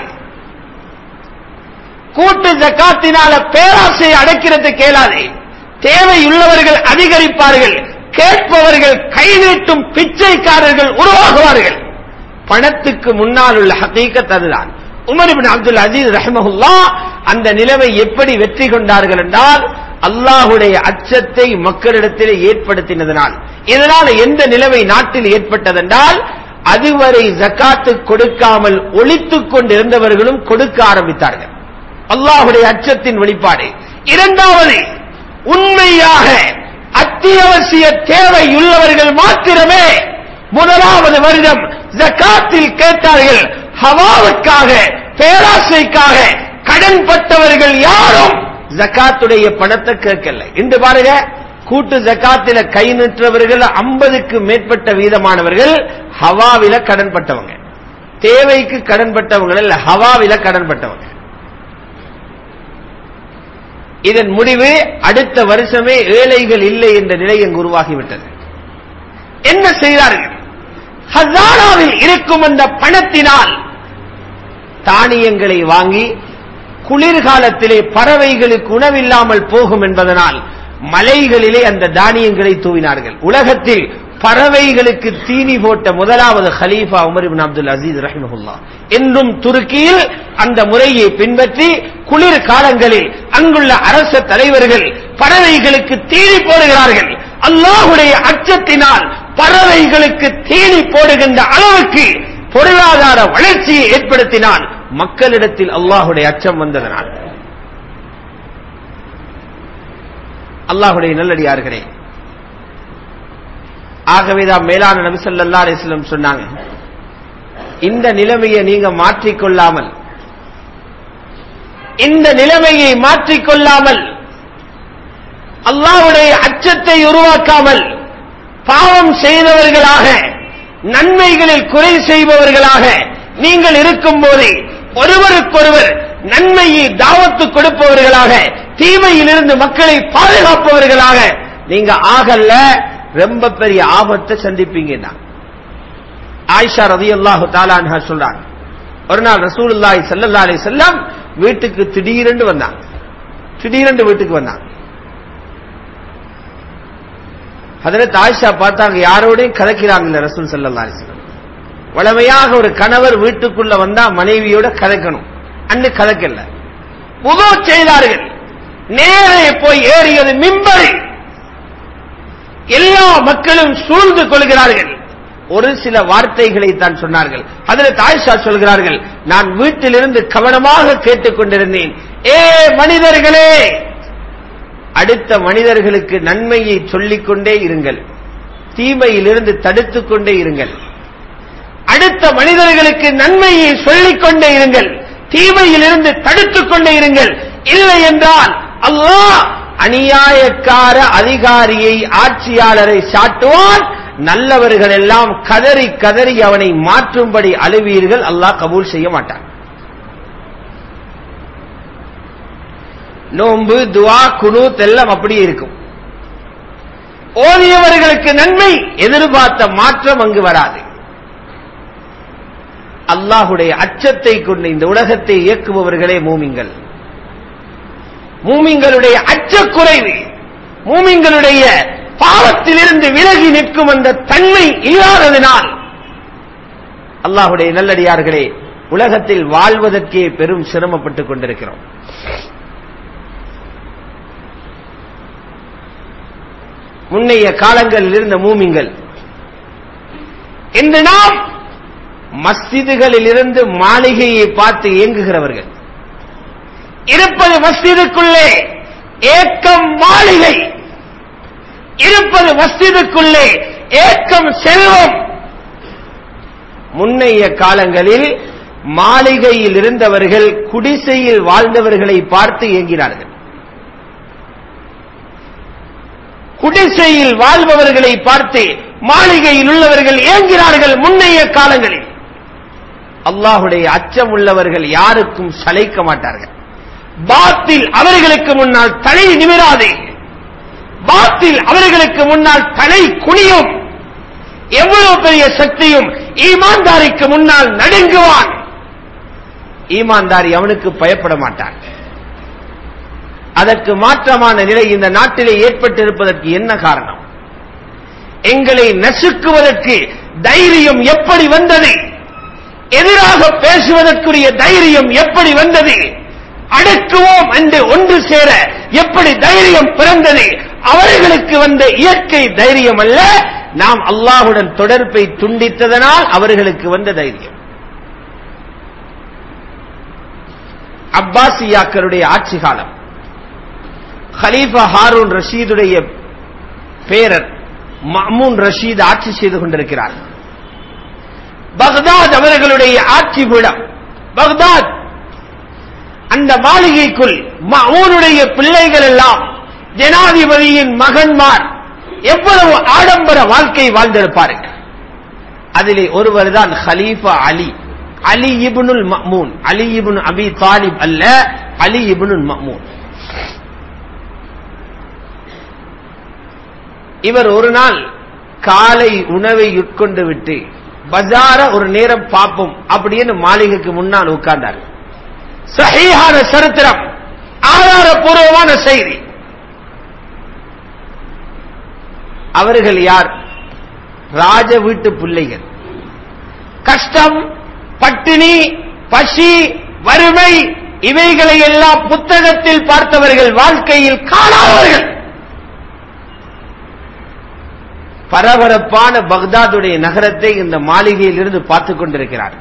கூட்டு ஜக்காத்தினால பேராசை அடக்கிறது கேளாது தேவையுள்ளவர்கள் அதிகரிப்பார்கள் கேட்பவர்கள் கை நீட்டும் பிச்சைக்காரர்கள் உருவாகுவார்கள் பணத்துக்கு முன்னால் உள்ள ஹகீக்கத் அதுதான் உமர் இபின் அப்துல் அஜீஸ் ரஹமஹுல்லா அந்த நிலைமை எப்படி வெற்றி கொண்டார்கள் என்றால் அல்லாஹுடைய அச்சத்தை மக்களிடத்தில் ஏற்படுத்தினதனால் இதனால் எந்த நிலைமை நாட்டில் ஏற்பட்டதென்றால் அதுவரை ஜக்காத்து கொடுக்காமல் ஒழித்துக் கொண்டிருந்தவர்களும் கொடுக்க ஆரம்பித்தார்கள் அல்லாஹுடைய அச்சத்தின் வெளிப்பாடு இரண்டாவது உண்மையாக அத்தியாவசிய தேவையுள்ளவர்கள் மாத்திரமே முதலாவது வருடம் ஜக்காத்தில் கேட்டார்கள் ஹவாவுக்காக பேராசைக்காக கடன் பட்டவர்கள் யாரும் ஜக்காத்துடைய பணத்தை கேட்கல இன்று பாருங்க கூட்டு ஜக்காத்தில கை நிற்றவர்கள் ஐம்பதுக்கு மேற்பட்ட வீதமானவர்கள் ஹவாவில கடன் பட்டவங்க தேவைக்கு கடன் பட்டவங்க இல்ல ஹவாவில கடன் பட்டவங்க இதன் முடிவு அடுத்த வருஷமே ஏழைகள் இல்லை என்ற நிலை அங்கு உருவாகிவிட்டது என்ன செய்தார்கள் ஹசானாவில் இருக்கும் அந்த பணத்தினால் தானியங்களை வாங்கி குளிர்காலத்திலே பறவைகளுக்கு உணவில்லாமல் போகும் என்பதனால் மலைகளிலே அந்த தானியங்களை தூவினார்கள் உலகத்தில் பறவைகளுக்கு தீனி போட்ட முதலாவது ஹலீஃபா உமர் இபின் அப்துல் அசீஸ் ரஹிமஹுல்லா என்றும் துருக்கியில் அந்த முறையை பின்பற்றி குளிர் காலங்களில் அங்குள்ள அரச தலைவர்கள் பறவைகளுக்கு தீனி போடுகிறார்கள் அல்லாஹுடைய அச்சத்தினால் பறவைகளுக்கு தீனி போடுகின்ற அளவுக்கு பொருளாதார வளர்ச்சியை ஏற்படுத்தினால் மக்களிடத்தில் அல்லாஹுடைய அச்சம் வந்ததனால் அல்லாஹுடைய நல்லடியார்களே ஆகவேதான் மேலான நபி ஸல்லல்லாஹு அலைஹி வஸல்லம் சொன்னாங்க இந்த நிலைமையை நீங்க மாற்றிக்கொள்ளாமல் இந்த நிலைமையை மாற்றிக்கொள்ளாமல் அல்லாஹ்வுடைய அச்சத்தை உருவாக்காமல் பாவம் செய்தவர்களாக நன்மைகளில் குறை செய்பவர்களாக நீங்கள் இருக்கும் போதே ஒருவருக்கொருவர் நன்மையை தாவத்து கொடுப்பவர்களாக தீமையிலிருந்து மக்களை பாதுகாப்பவர்களாக நீங்க ஆகல ரொம்ப பெரிய ஆபத்தை சந்திப்பீங்கன்னா ஆயிஷா ரதியல்லாஹு தாலான்ஹா சொல்றாங்க ஒரு நாள் ரசூலுல்லாஹி ஸல்லல்லாஹு அலைஹி வஸல்லம் வீட்டுக்கு திடீரென்று வந்தாங்க திடீரென்று வீட்டுக்கு வந்தாங்க ஹதரத் ஆயிஷா பார்த்தாங்க யாரோடையும் கதைக்கிறாங்க ரசூல் ஸல்லல்லாஹு அலைஹி வஸல்லம் வளமையாக ஒரு கணவர் வீட்டுக்குள்ள வந்தா மனைவியோட கதைக்கணும் அன்னு கதைக்கல புது செய்தார்கள் நேரே போய் ஏறியது மிம்பரி எல்லா மக்களும் சூழ்ந்து கொள்கிறார்கள் ஒரு சில வார்த்தைகளை தான் சொன்னார்கள் அதில் தாய்ஷா சொல்கிறார்கள் நான் வீட்டிலிருந்து கவனமாக கேட்டுக்கொண்டிருந்தேன் ஏ மனிதர்களே அடுத்த மனிதர்களுக்கு நன்மையை சொல்லிக் கொண்டே இருங்கள் தீமையிலிருந்து தடுத்துக் கொண்டே இருங்கள் அடுத்த மனிதர்களுக்கு நன்மையை சொல்லிக் கொண்டே இருங்கள் தீமையிலிருந்து தடுத்துக் கொண்டே இருங்கள் இல்லை என்றால் அல்லாஹ் அநியாயக்கார அதிகாரியை ஆட்சியாளரை சாட்டுவான் நல்லவர்கள் எல்லாம் கதறி கதறி அவனை மாற்றும்படி அழுவீர்கள் அல்லாஹ் கபூல் செய்ய மாட்டான் நோன்பு துவா குனூத் எல்லாம் அப்படியே இருக்கும் ஓதியவர்களுக்கு நன்மை எதிர்பார்த்த மாற்றம் அங்கு வராது அல்லாஹுடைய அச்சத்தை கொண்டு இந்த உலகத்தை இயக்குபவர்களே மூமிங்கள் மூமிங்களுடைய அச்சக்குறைவு மூமிங்களுடைய பாவத்திலிருந்து விலகி நிற்கும் அந்த தன்மை இல்லாததினால் அல்லாஹுடைய நல்லடியார்களே உலகத்தில் வாழ்வதற்கே பெரும் சிரமப்பட்டுக் கொண்டிருக்கிறோம் முன்னைய காலங்களில் இருந்த மூமிங்கள் இன்று நாம் மஸ்ஜிதுகளில் இருந்து மாளிகையை பார்த்து இயங்குகிறவர்கள் இருப்பது மஸ்ஜிதுக்குள்ளே ஏக்கம் மாளிகை இருப்பது மஸ்ஜிதுக்குள்ளே ஏக்கம் செல்வம் முன்னைய காலங்களில் மாளிகையில் இருந்தவர்கள் குடிசையில் வாழ்ந்தவர்களை பார்த்து இயங்கினார்கள் குடிசையில் வாழ்பவர்களை பார்த்து மாளிகையில் உள்ளவர்கள் ஏங்கினார்கள் முன்னைய காலங்களில் அல்லாஹுடைய அச்சம் உள்ளவர்கள் யாருக்கும் சளைக்க மாட்டார்கள் பாத்தில் அவர்களுக்கு முன்னால் தலை நிமிராதே பாத்தில் அவர்களுக்கு முன்னால் தலை குனியும் எவ்வளவு பெரிய சக்தியும் ஈமான்தாரிக்கு முன்னால் நடுங்குவான் ஈமான்தாரி அவனுக்கு பயப்பட மாட்டான் அதற்கு மாற்றமான நிலை இந்த நாட்டிலே ஏற்பட்டிருப்பதற்கு என்ன காரணம் எங்களை நசுக்குவதற்கு தைரியம் எப்படி வந்தது எதிராக பேசுவதற்குரிய தைரியம் எப்படி வந்தது அடக்குவோம் என்று ஒன்று சேர எப்படி தைரியம் பிறந்தது அவர்களுக்கு வந்த இயற்கை தைரியம் அல்ல நாம் அல்லாஹுடன் தொடர்பை துண்டித்ததனால் அவர்களுக்கு வந்த தைரியம் அப்பாசியாக்களுடைய ஆட்சி காலம் ஹலீஃபா ஹாரூன் ரஷீதுடைய பேரர் மஹமூன் ரஷீத் ஆட்சி செய்து கொண்டிருக்கிறார் பக்தாத் அவர்களுடைய ஆட்சி பீடம் பக்தாத் அந்த மாளிகைக்குள் மஹமூனுடைய பிள்ளைகள் எல்லாம் ஜனாதிபதியின் மகன்மார் எவ்வளவு ஆடம்பர வாழ்க்கை வாழ்ந்திருப்பார்கள் அதிலே ஒருவர் தான் ஹலீஃபா அலி அலி இபுனுல் மஹ்மூன் அலி இபுன் அபி தாலிப் அல்ல அலி இபுனுல் மஹ்மூன் இவர் ஒரு நாள் காலை உணவை உட்கொண்டு விட்டு பஜார ஒரு நேரம் பார்ப்போம் அப்படின்னு மாளிகைக்கு முன்னால் உட்கார்ந்தார் சஹீஹான சரித்திரம் ஆதாரபூர்வமான செய்தி அவர்கள் யார் ராஜ வீட்டு பிள்ளைகள் கஷ்டம் பட்டினி பசி வறுமை இவைகளை எல்லாம் புத்தகத்தில் பார்த்தவர்கள் வாழ்க்கையில் காணாதவர்கள் பரபரப்பான பக்தாதுடைய நகரத்தை இந்த மாளிகையில் இருந்து பார்த்துக் கொண்டிருக்கிறார்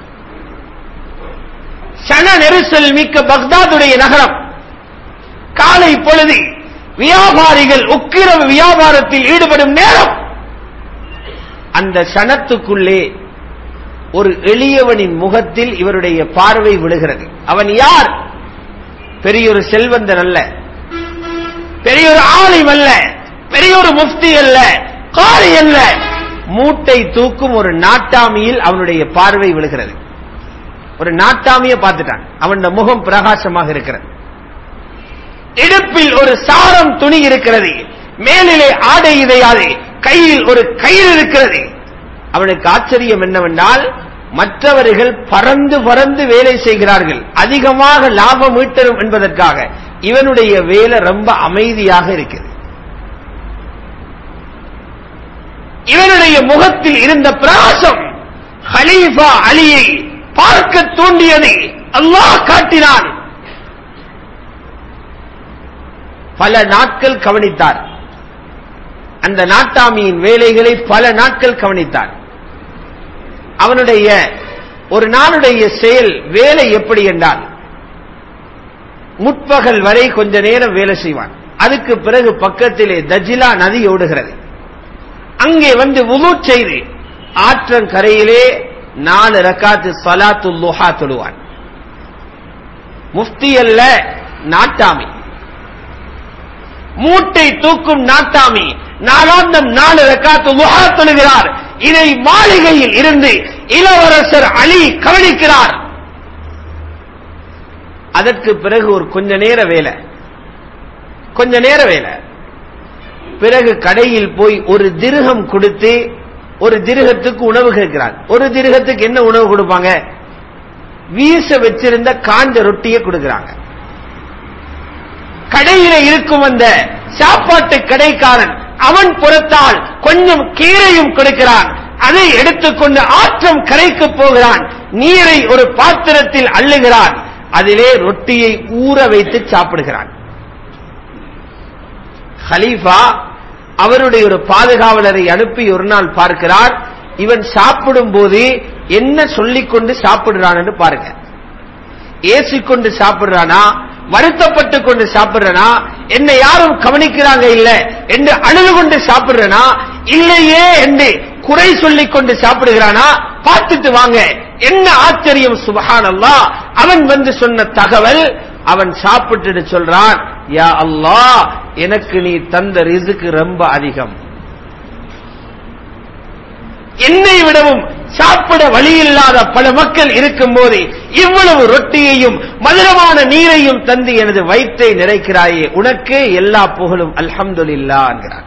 சன நெரிசல் மிக்க பக்தாதுடைய நகரம் காலை பொழுது வியாபாரிகள் உக்கிரவு வியாபாரத்தில் ஈடுபடும் நேரம் அந்த சனத்துக்குள்ளே ஒரு எளியவனின் முகத்தில் இவருடைய பார்வை விழுகிறது அவன் யார் பெரியொரு செல்வந்தன் அல்ல பெரியொரு ஆலிம் அல்ல பெரியொரு முஃப்தி அல்ல காரி அல்ல மூட்டை தூக்கும் ஒரு நாட்டாமியில் அவனுடைய பார்வை விழுகிறது ஒரு நாட்டாமிய பார்த்துட்டான் அவன் முகம் பிரகாசமாக இருக்கிறது இடுப்பில் ஒரு சாரம் துணி இருக்கிறது மேலிலே ஆடை இதையாது கையில் ஒரு கயிறு இருக்கிறது அவனுக்கு ஆச்சரியம் என்னவென்றால் மற்றவர்கள் பறந்து பறந்து வேலை செய்கிறார்கள் அதிகமாக லாபம் ஈட்டரும் என்பதற்காக இவனுடைய வேலை ரொம்ப அமைதியாக இருக்கிறது இவனுடைய முகத்தில் இருந்த பிரகாசம் ஹலீஃபா அலியை பார்க்க தூண்டியது அல்லாஹ் காட்டினான் பல நாட்கள் கவனித்தார் அந்த நாட்டாமியின் வேலைகளை பல நாட்கள் கவனித்தார் அவனுடைய ஒரு நாளுடைய செயல் வேலை எப்படி என்றால் முற்பகல் வரை கொஞ்ச நேரம் வேலை செய்வான் அதுக்கு பிறகு பக்கத்திலே தஜிலா நதி ஓடுகிறது அங்கே வந்து உது செய்து ஆற்றங்கரையிலே நாலு ரக்காத்து சலாத்து லுஹா தொழுவான் முஃப்தி அல்ல நாட்டாமி மூட்டை தூக்கும் நாட்டாமி நாளாந்தம் நாலு ரக்காத்து லுஹா தொழுகிறார் இதை மாளிகையில் இருந்து இளவரசர் அலி கவனிக்கிறார் அதற்கு பிறகு ஒரு கொஞ்ச நேர வேலை கொஞ்ச நேர வேலை பிறகு கடையில் போய் ஒரு திருகம் கொடுத்து ஒரு திருகத்துக்கு உணவு கேட்கிறார் ஒரு திருகத்துக்கு என்ன உணவு கொடுப்பாங்க வீச வச்சிருந்த காஞ்ச ரொட்டியை கொடுக்கிறாங்க கடையில இருக்கும் அந்த சாப்பாட்டு கடைக்காரன் அவன் புறத்தால் கொஞ்சம் கீரையும் கொடுக்கிறான் அதை எடுத்துக்கொண்டு ஆற்றம் கரைக்கு போகிறான் நீரை ஒரு பாத்திரத்தில் அள்ளுகிறான் அதிலே ரொட்டியை ஊற வைத்து சாப்பிடுகிறான் ஹலீஃபா அவருடைய ஒரு பாதுகாவலரை அனுப்பி ஒரு நாள் பார்க்கிறார் இவன் சாப்பிடும் போது என்ன சொல்லிக்கொண்டு சாப்பிடுறான் என்று பாருங்க ஏசிக்கொண்டு சாப்பிடுறானா வருத்தப்பட்டு கொண்டு சாப்பிடுறனா என்ன யாரும் கவனிக்கிறாங்க இல்ல என்று அழுது கொண்டு சாப்பிடுறனா இல்லையே என்று குறை சொல்லிக் கொண்டு சாப்பிடுகிறானா பார்த்துட்டு வாங்க என்ன ஆச்சரியம் சுபஹான் அல்லா அவன் வந்து சொன்ன தகவல் அவன் சாப்பிட்டுட்டு சொல்றான் யா அல்லாஹ் எனக்கு நீ தந்த ரிசுக்கு ரொம்ப அதிகம் என்னை விடவும் சாப்பிட வழி இல்லாத பல மக்கள் இருக்கும் போது இவ்வளவு ரொட்டியையும் மதுரமான நீரையும் தந்து எனது வயிற்றை நிறைக்கிறாயே உனக்கே எல்லா புகழும் அல்ஹம்துலில்லா என்கிறார்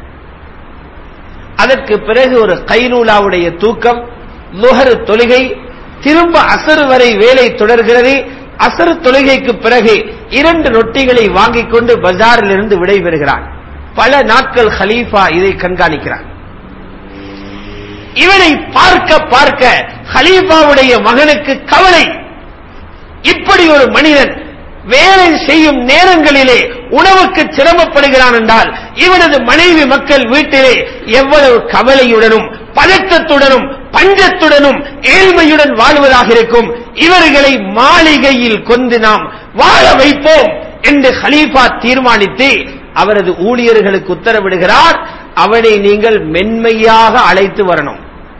அதற்கு பிறகு ஒரு கைலூலாவுடைய தூக்கம் லுஹரு தொழுகை திரும்ப அசர் வரை வேலை தொடர்கிறது அசர் தொழுகைக்கு பிறகு இரண்டு ரொட்டிகளை வாங்கிக் கொண்டு பஜாரில் இருந்து விடைபெறுகிறான் பல நாட்கள் ஹலீஃபா இதை கண்காணிக்கிறான் இவனை பார்க்க பார்க்க ஹலீஃபாவுடைய மகனுக்கு கவலை இப்படி ஒரு மனிதன் வேலை செய்யும் நேரங்களிலே உணவுக்கு சிரமப்படுகிறான் என்றால் இவனது மனைவி மக்கள் வீட்டிலே எவ்வளவு கவலையுடனும் பதற்றத்துடனும் பஞ்சத்துடனும் ஏழ்மையுடன் வாழ்வதாக இருக்கும் இவர்களை மாளிகையில் கொண்டு நாம் வாழ வைப்போம் என்று ஹலீஃபா தீர்மானித்து அவரது ஊழியர்களுக்கு உத்தரவிடுகிறார் அவனை நீங்கள் மென்மையாக அழைத்து வரணும்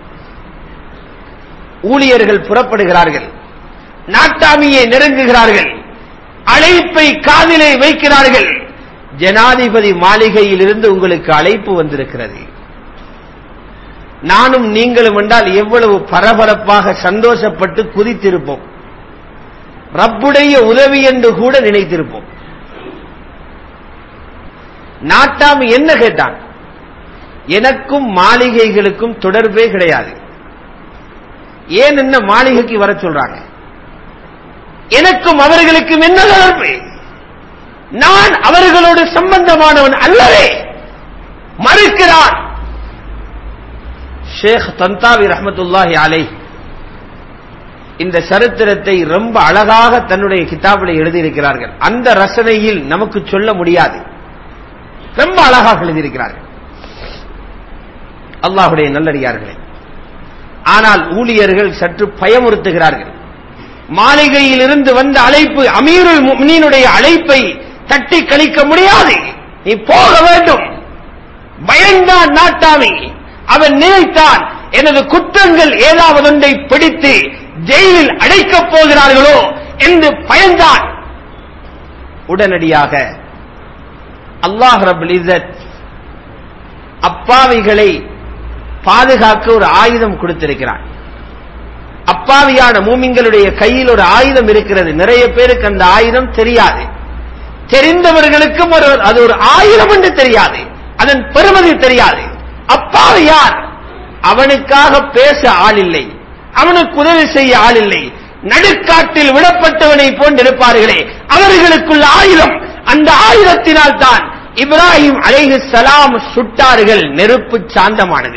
ஊழியர்கள் புறப்படுகிறார்கள் நாட்டாமியை நெருங்குகிறார்கள் அழைப்பை காதிலே வைக்கிறார்கள் ஜனாதிபதி மாளிகையில் இருந்து உங்களுக்கு அழைப்பு வந்திருக்கிறது நானும் நீங்களும் என்றால் எவ்வளவு பரபரப்பாக சந்தோஷப்பட்டு குதித்திருப்போம் ரப்புடைய உதவி என்று கூட நினைத்திருப்போம் நாட்டாமி என்ன கேட்டான் எனக்கும் மாளிகைகளுக்கும் தொடர்பே கிடையாது ஏன் என்ன மாளிகைக்கு வர சொல்றாங்க எனக்கும் அவர்களுக்கும் என்ன தொடர்பு நான் அவர்களோடு சம்பந்தமானவன் அல்லவே மறுக்கிறான் ஷேக் தந்தாவி ரஹமத்துல்லாஹி அலை இந்த சரித்திரத்தை ரொம்ப அழகாக தன்னுடைய கிதாபில் எழுதியிருக்கிறார்கள் அந்த ரசனையில் நமக்கு சொல்ல முடியாது ரொம்ப அழகாக எழுதியிருக்கிறார்கள் அல்லாஹுடைய நல்லடியார்களே ஆனால் ஊழியர்கள் சற்று பயமுறுத்துகிறார்கள் மாளிகையில் இருந்து வந்த அழைப்பு அமீருல் முக்மீனுடைய அழைப்பை தட்டி கழிக்க முடியாது நீ போக வேண்டும் பயந்தான் நாட்டாமி அவன் நினைத்தான் எனது குற்றங்கள் ஏதாவது ஒன்றை பிடித்து ஜெயிலில் அடைக்கப் போகிறார்களோ என்று பயந்தான் உடனடியாக அல்லாஹ் ரபுல் இசத் அப்பாவிகளை பாதுகாக்க ஒரு ஆயுதம் கொடுத்திருக்கிறான் அப்பாவியான மூமிங்களுடைய கையில் ஒரு ஆயுதம் இருக்கிறது நிறைய பேருக்கு அந்த ஆயுதம் தெரியாது தெரிந்தவர்களுக்கும் ஒரு அது ஒரு ஆயுதம் என்று தெரியாது அதன் பெருமதி தெரியாது அப்பாவி யார் அவனுக்காக பேச ஆள் இல்லை அவனுக்கு உதவி செய்ய ஆள் இல்லை நடுக்காட்டில் விடப்பட்டவனை போன்றிருப்பார்களே அவர்களுக்குள்ள ஆயுதம் அந்த ஆயுதத்தினால் தான் இப்ராஹிம் அலைஹி சலாம் சுட்டார்கள் நெருப்பு சாந்தமானது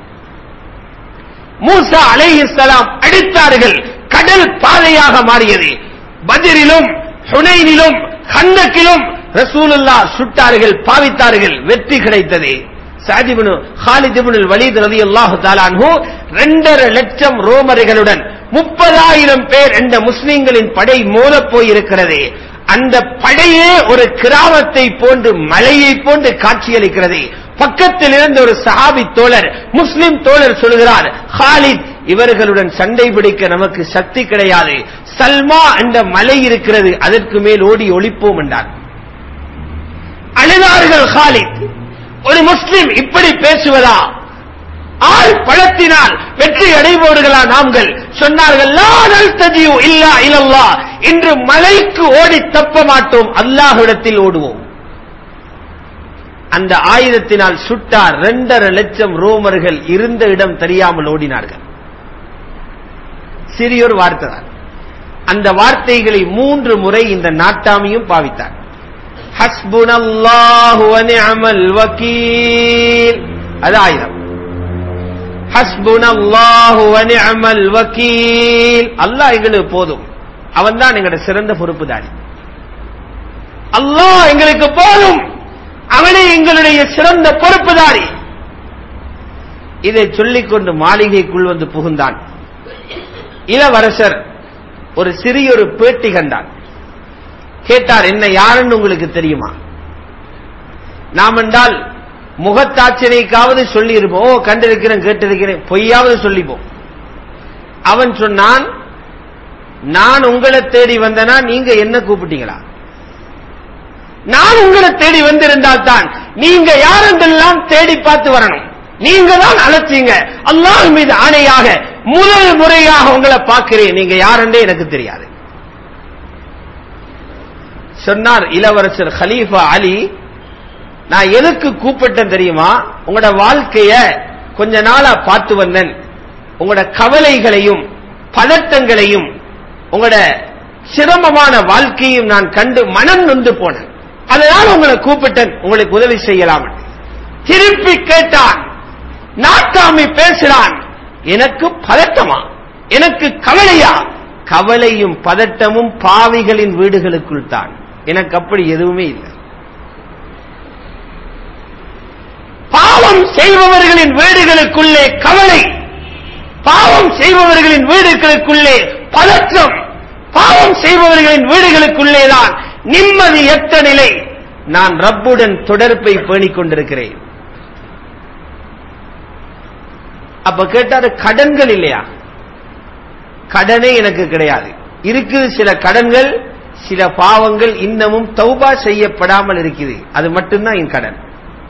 மூசா அலைஹி சலாம் அடித்தார்கள் கடல் பாதையாக மாறியது பதிரிலும் ஹுனைனிலும் ஹந்தக்கிலும் ரசூலுல்லா சுட்டார்கள் பாவித்தார்கள் வெற்றி கிடைத்தது சாஜிபனு ஹாலிதிபுனில் வலீத் ரதி அல்லாஹு தாலான்ஹு ரெண்டரை லட்சம் ரோமர்களுடன் முப்பதாயிரம் பேர் என்ற முஸ்லிம்களின் படை மோதப் போயிருக்கிறது அந்த படையே ஒரு கிராமத்தை போன்று மலையை போன்று காட்சியளிக்கிறது பக்கத்தில் இருந்த ஒரு சஹாபி தோழர் முஸ்லிம் தோழர் சொல்கிறார் ஹாலித் இவர்களுடன் சண்டை பிடிக்க நமக்கு சக்தி கிடையாது சல்மா என்ற மலை இருக்கிறது அதற்கு மேல் ஓடி ஒளிப்போம் என்றார் அழுதார்கள் ஹாலித் ஒரு முஸ்லிம் இப்படி பேசுவதா ஆள் பழத்தினால் வெற்றி அடைபவர்களா நாங்கள் சொன்னார்கள் லா நல்தஜியு இல்லா இலல்லா இன்று மலைக்கு ஓடி தப்ப மாட்டோம் அல்லாஹ்விடத்தில் ஓடுவோம் அந்த ஆயுதத்தினால் சுட்டார் இரண்டரை லட்சம் ரோமர்கள் இருந்த இடம் தெரியாமல் ஓடினார்கள் சிறியொரு வார்த்தை தான் அந்த வார்த்தைகளை மூன்று முறை இந்த நாட்டாமியும் பாவித்தார் ஹஸ்புனல்லாஹு வ நிஅமல் வக்கீல் அது ஆயுதம் ஹஸ்புனல்லாஹு வ நிஅமல் வக்கீல் அல்லாஹ் எங்களுக்கு போதும் அவன் தான் எங்களுடைய சிறந்த பொறுப்புதாரி அல்லாஹ் எங்களுக்கு போதும் அவனே எங்களுடைய சிறந்த பொறுப்புதாரி இதை சொல்லிக்கொண்டு மாளிகைக்குள் வந்து புகுந்தான் இளவரசர் ஒரு சிறிய ஒரு பேட்டி கண்டான் கேட்டார் என்ன யாருன்னு உங்களுக்கு தெரியுமா நாம் என்றால் முகத்தாட்சியனைக்காவது சொல்லி இருப்போம் ஓ கண்டிருக்கிறேன் கேட்டிருக்கிறேன் பொய்யாவது சொல்லிப்போம் அவன் சொன்னான் நான் உங்களை தேடி வந்தனா நீங்க என்ன கூப்பிட்டீங்களா நான் உங்களை தேடி வந்திருந்தால் தான் நீங்க யாரென்றெல்லாம் தேடி பார்த்து வரணும் நீங்க தான் அழைச்சீங்க அல்லாஹ் மீது ஆணையாக முதல் முறையாக உங்களை பார்க்கிறேன் நீங்க யாருன்றே எனக்கு தெரியாது சொன்னார் இளவரசர் ஹலீஃபா அலி நான் எதுக்கு கூப்பிட்டேன் தெரியுமா உங்களோட வாழ்க்கைய கொஞ்ச நாளா பார்த்து வந்தேன் உங்களோட கவலைகளையும் பதட்டங்களையும் உங்களோட சிரமமான வாழ்க்கையும் நான் கண்டு மனம் நொந்து போனேன் அதனால உங்களை கூப்பிட்டேன் உங்களுக்கு உதவி செய்யலாம் திருப்பி கேட்டான் நாட்டாமி பேசுறான் எனக்கு பதட்டமா எனக்கு கவலையா கவலையும் பதட்டமும் பாவிகளின் வீடுகளுக்குள் தான் எனக்கு அப்படி எதுவுமே இல்லை பாவம் செய்பவர்களின் வீடுகளுக்குள்ளே கவலை பாவம் செய்பவர்களின் வீடுகளுக்குள்ளே பதற்றம் பாவம் செய்பவர்களின் வீடுகளுக்குள்ளே தான் நிம்மதியற்ற நிலை நான் ரப்புடன் தொடர்பை பேணிக் கொண்டிருக்கிறேன் அப்ப கேட்டாரு கடன்கள் இல்லையா கடனே எனக்கு கிடையாது இருக்குது சில கடன்கள் சில பாவங்கள் இன்னமும் தௌபா செய்யப்படாமல் இருக்குது அது மட்டும்தான் என் கடன்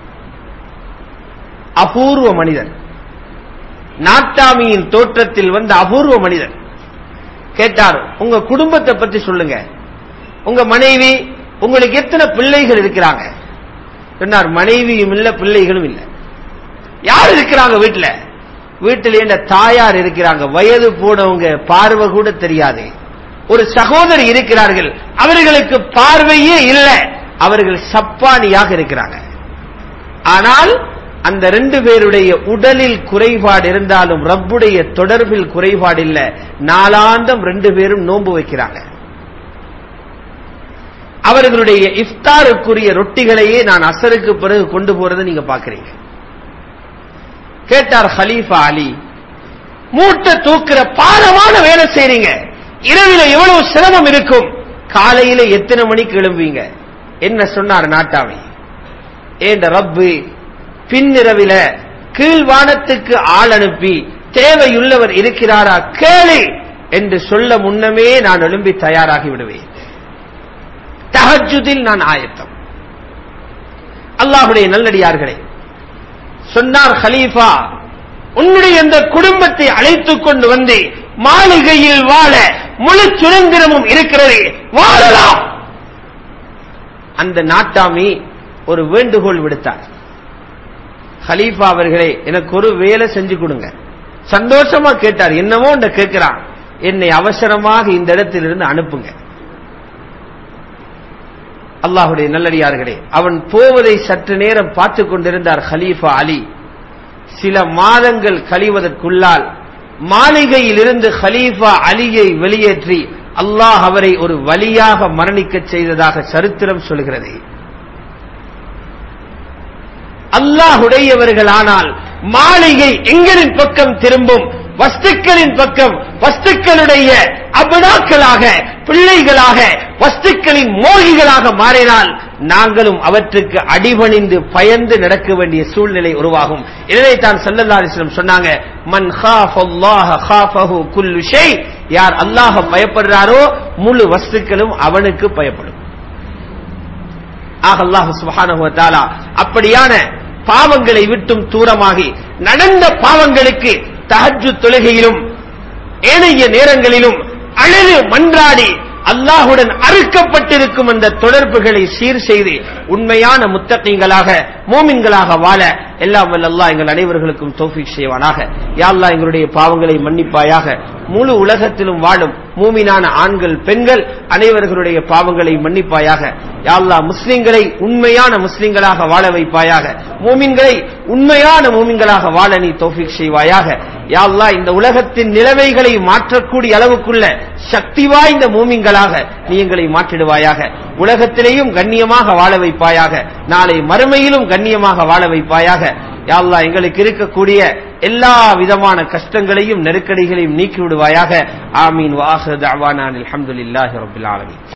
அபூர்வ மனிதன் நாட்டாமியின் தோற்றத்தில் வந்த அபூர்வ மனிதன் கேட்டார் உங்க குடும்பத்தை பத்தி சொல்லுங்க உங்க மனைவி உங்களுக்கு எத்தனை பிள்ளைகள் இருக்கிறாங்க சொன்னார் மனைவியும் இல்ல பிள்ளைகளும் இல்ல யார் இருக்கிறாங்க வீட்டுல வீட்டில் என்ன தாயார் இருக்கிறாங்க வயது போனவங்க பார்வை கூட தெரியாது ஒரு சகோதரி இருக்கிறார்கள் அவர்களுக்கு பார்வையே இல்லை அவர்கள் சப்பானியாக இருக்கிறாங்க ஆனால் அந்த ரெண்டு பேருடைய உடலில் குறைபாடு இருந்தாலும் ரப்புடைய தொடர்பில் குறைபாடு இல்ல நாளாந்தம் ரெண்டு பேரும் நோன்பு வைக்கிறாங்க அவர்களுடைய இஃப்தாருக்குரிய ரொட்டிகளையே நான் அசருக்கு பிறகு கொண்டு போறதை நீங்க பாக்குறீங்க கேட்டார் ஹலீஃபா அலி மூட்டை தூக்குற பாரமான வேலை செய்றீங்க இரவில எவ்வளவு சிரமம் இருக்கும் காலையில எத்தனை மணிக்கு எழும்புவீங்க என்ன சொன்னார் நாட்டாமை ஏண்ட ரப்பு பின்னிரவில கீழ்வானத்துக்கு ஆள் அனுப்பி தேவையுள்ளவர் இருக்கிறாரா கேளு என்று சொல்ல முன்னமே நான் எழும்பி தயாராகி விடுவேன் தஹஜுதில் நான் ஆயத்தம் அல்லாஹுடைய நல்லடியார்களே சொன்னார் ஹலீஃபா உன்னுடைய இந்த குடும்பத்தை அழைத்துக் கொண்டு வந்து மாளிகையில் வாழ முழு சுதந்திரமும் இருக்கிறது வாழலாம் அந்த நாட்டாமி ஒரு வேண்டுகோள் விடுத்தார் ஹலீஃபா அவர்களே எனக்கு ஒரு வேலை செஞ்சு கொடுங்க சந்தோஷமா கேட்டார் என்னவோ இந்த கேட்கிறான் என்னை அவசரமாக இந்த இடத்திலிருந்து அனுப்புங்க அல்லாஹுடைய நல்லடியார்களே அவன் போவதை சற்று நேரம் பார்த்து கொண்டிருந்தார் ஹலீஃபா அலி சில மாதங்கள் கழிவதற்குள்ளால் மாளிகையில் இருந்து ஹலீஃபா அலியை வெளியேற்றி அல்லாஹ் அவரை ஒரு வலியாக மரணிக்கச் செய்ததாக சரித்திரம் சொல்கிறது அல்லாஹுடையவர்களானால் மாளிகை எங்களின் பக்கம் திரும்பும் வஸ்துக்களின் பக்கம் வஸ்துக்களுடைய அபடாக்களாக பிள்ளைகளாக வஸ்துக்களின் மோகிகளாக மாறினால் நாங்களும் அவற்றுக்கு அடிபணிந்து பயந்து நடக்க வேண்டிய சூழ்நிலை உருவாகும் எனவே தான் சல்லல்லா அலிஸ்லம் சொன்னாங்க மன் ஹாஃபல்லாஹ ஹாஃபஹு குல்லு ஷை யார் அல்லாஹ பயப்படுறாரோ முழு வஸ்துக்களும் அவனுக்கு பயப்படும் ஆக அல்லாஹு சுப்ஹானஹு வ தஆலா அப்படியான பாவங்களை விட்டும் தூரமாகி நடந்த பாவங்களுக்கு தஹஜ்ஜு தொழுகையிலும் ஏனைய நேரங்களிலும் அழுது மன்றாடி அல்லாஹுடன் அறுக்கப்பட்டிருக்கும் அந்த தொடர்புகளை சீர் செய்து உண்மையான முத்தகங்களாக மோமின்களாக வாழ எல்லாம் வல்ல அல்லாஹ் எங்கள் அனைவர்களுக்கும் தௌஃபீக் செய்வானாக யா அல்லாஹ் எங்களுடைய பாவங்களை மன்னிப்பாயாக முழு உலகத்திலும் வாழும் மூமினான ஆண்கள் பெண்கள் அனைவர்களுடைய பாவங்களை மன்னிப்பாயாக யா அல்லாஹ் முஸ்லிம்களை உண்மையான முஸ்லிம்களாக வாழ வைப்பாயாக மூமின்களை உண்மையான மூமின்களாக வாழ நீ தௌஃபீக் செய்வாயாக யா அல்லாஹ் இந்த உலகத்தின் நிலைமைகளை மாற்றக்கூடிய அளவுக்குள்ள சக்தி வாய்ந்த மூமின்களாக நீ எங்களை மாற்றிடுவாயாக உலகத்திலேயும் கண்ணியமாக வாழ வைப்பாயாக நாளை மறுமையிலும் கண்ணியமாக வாழ வைப்பாயாக யா அல்லாஹ் எங்களுக்கு இருக்கக்கூடிய எல்லா விதமான கஷ்டங்களையும் நெருக்கடிகளையும் நீக்கி விடுவாயாக ஆமீன் வாஹர் தஅவானா அல்ஹம்துலில்லாஹி ரப்பில் ஆலமீன்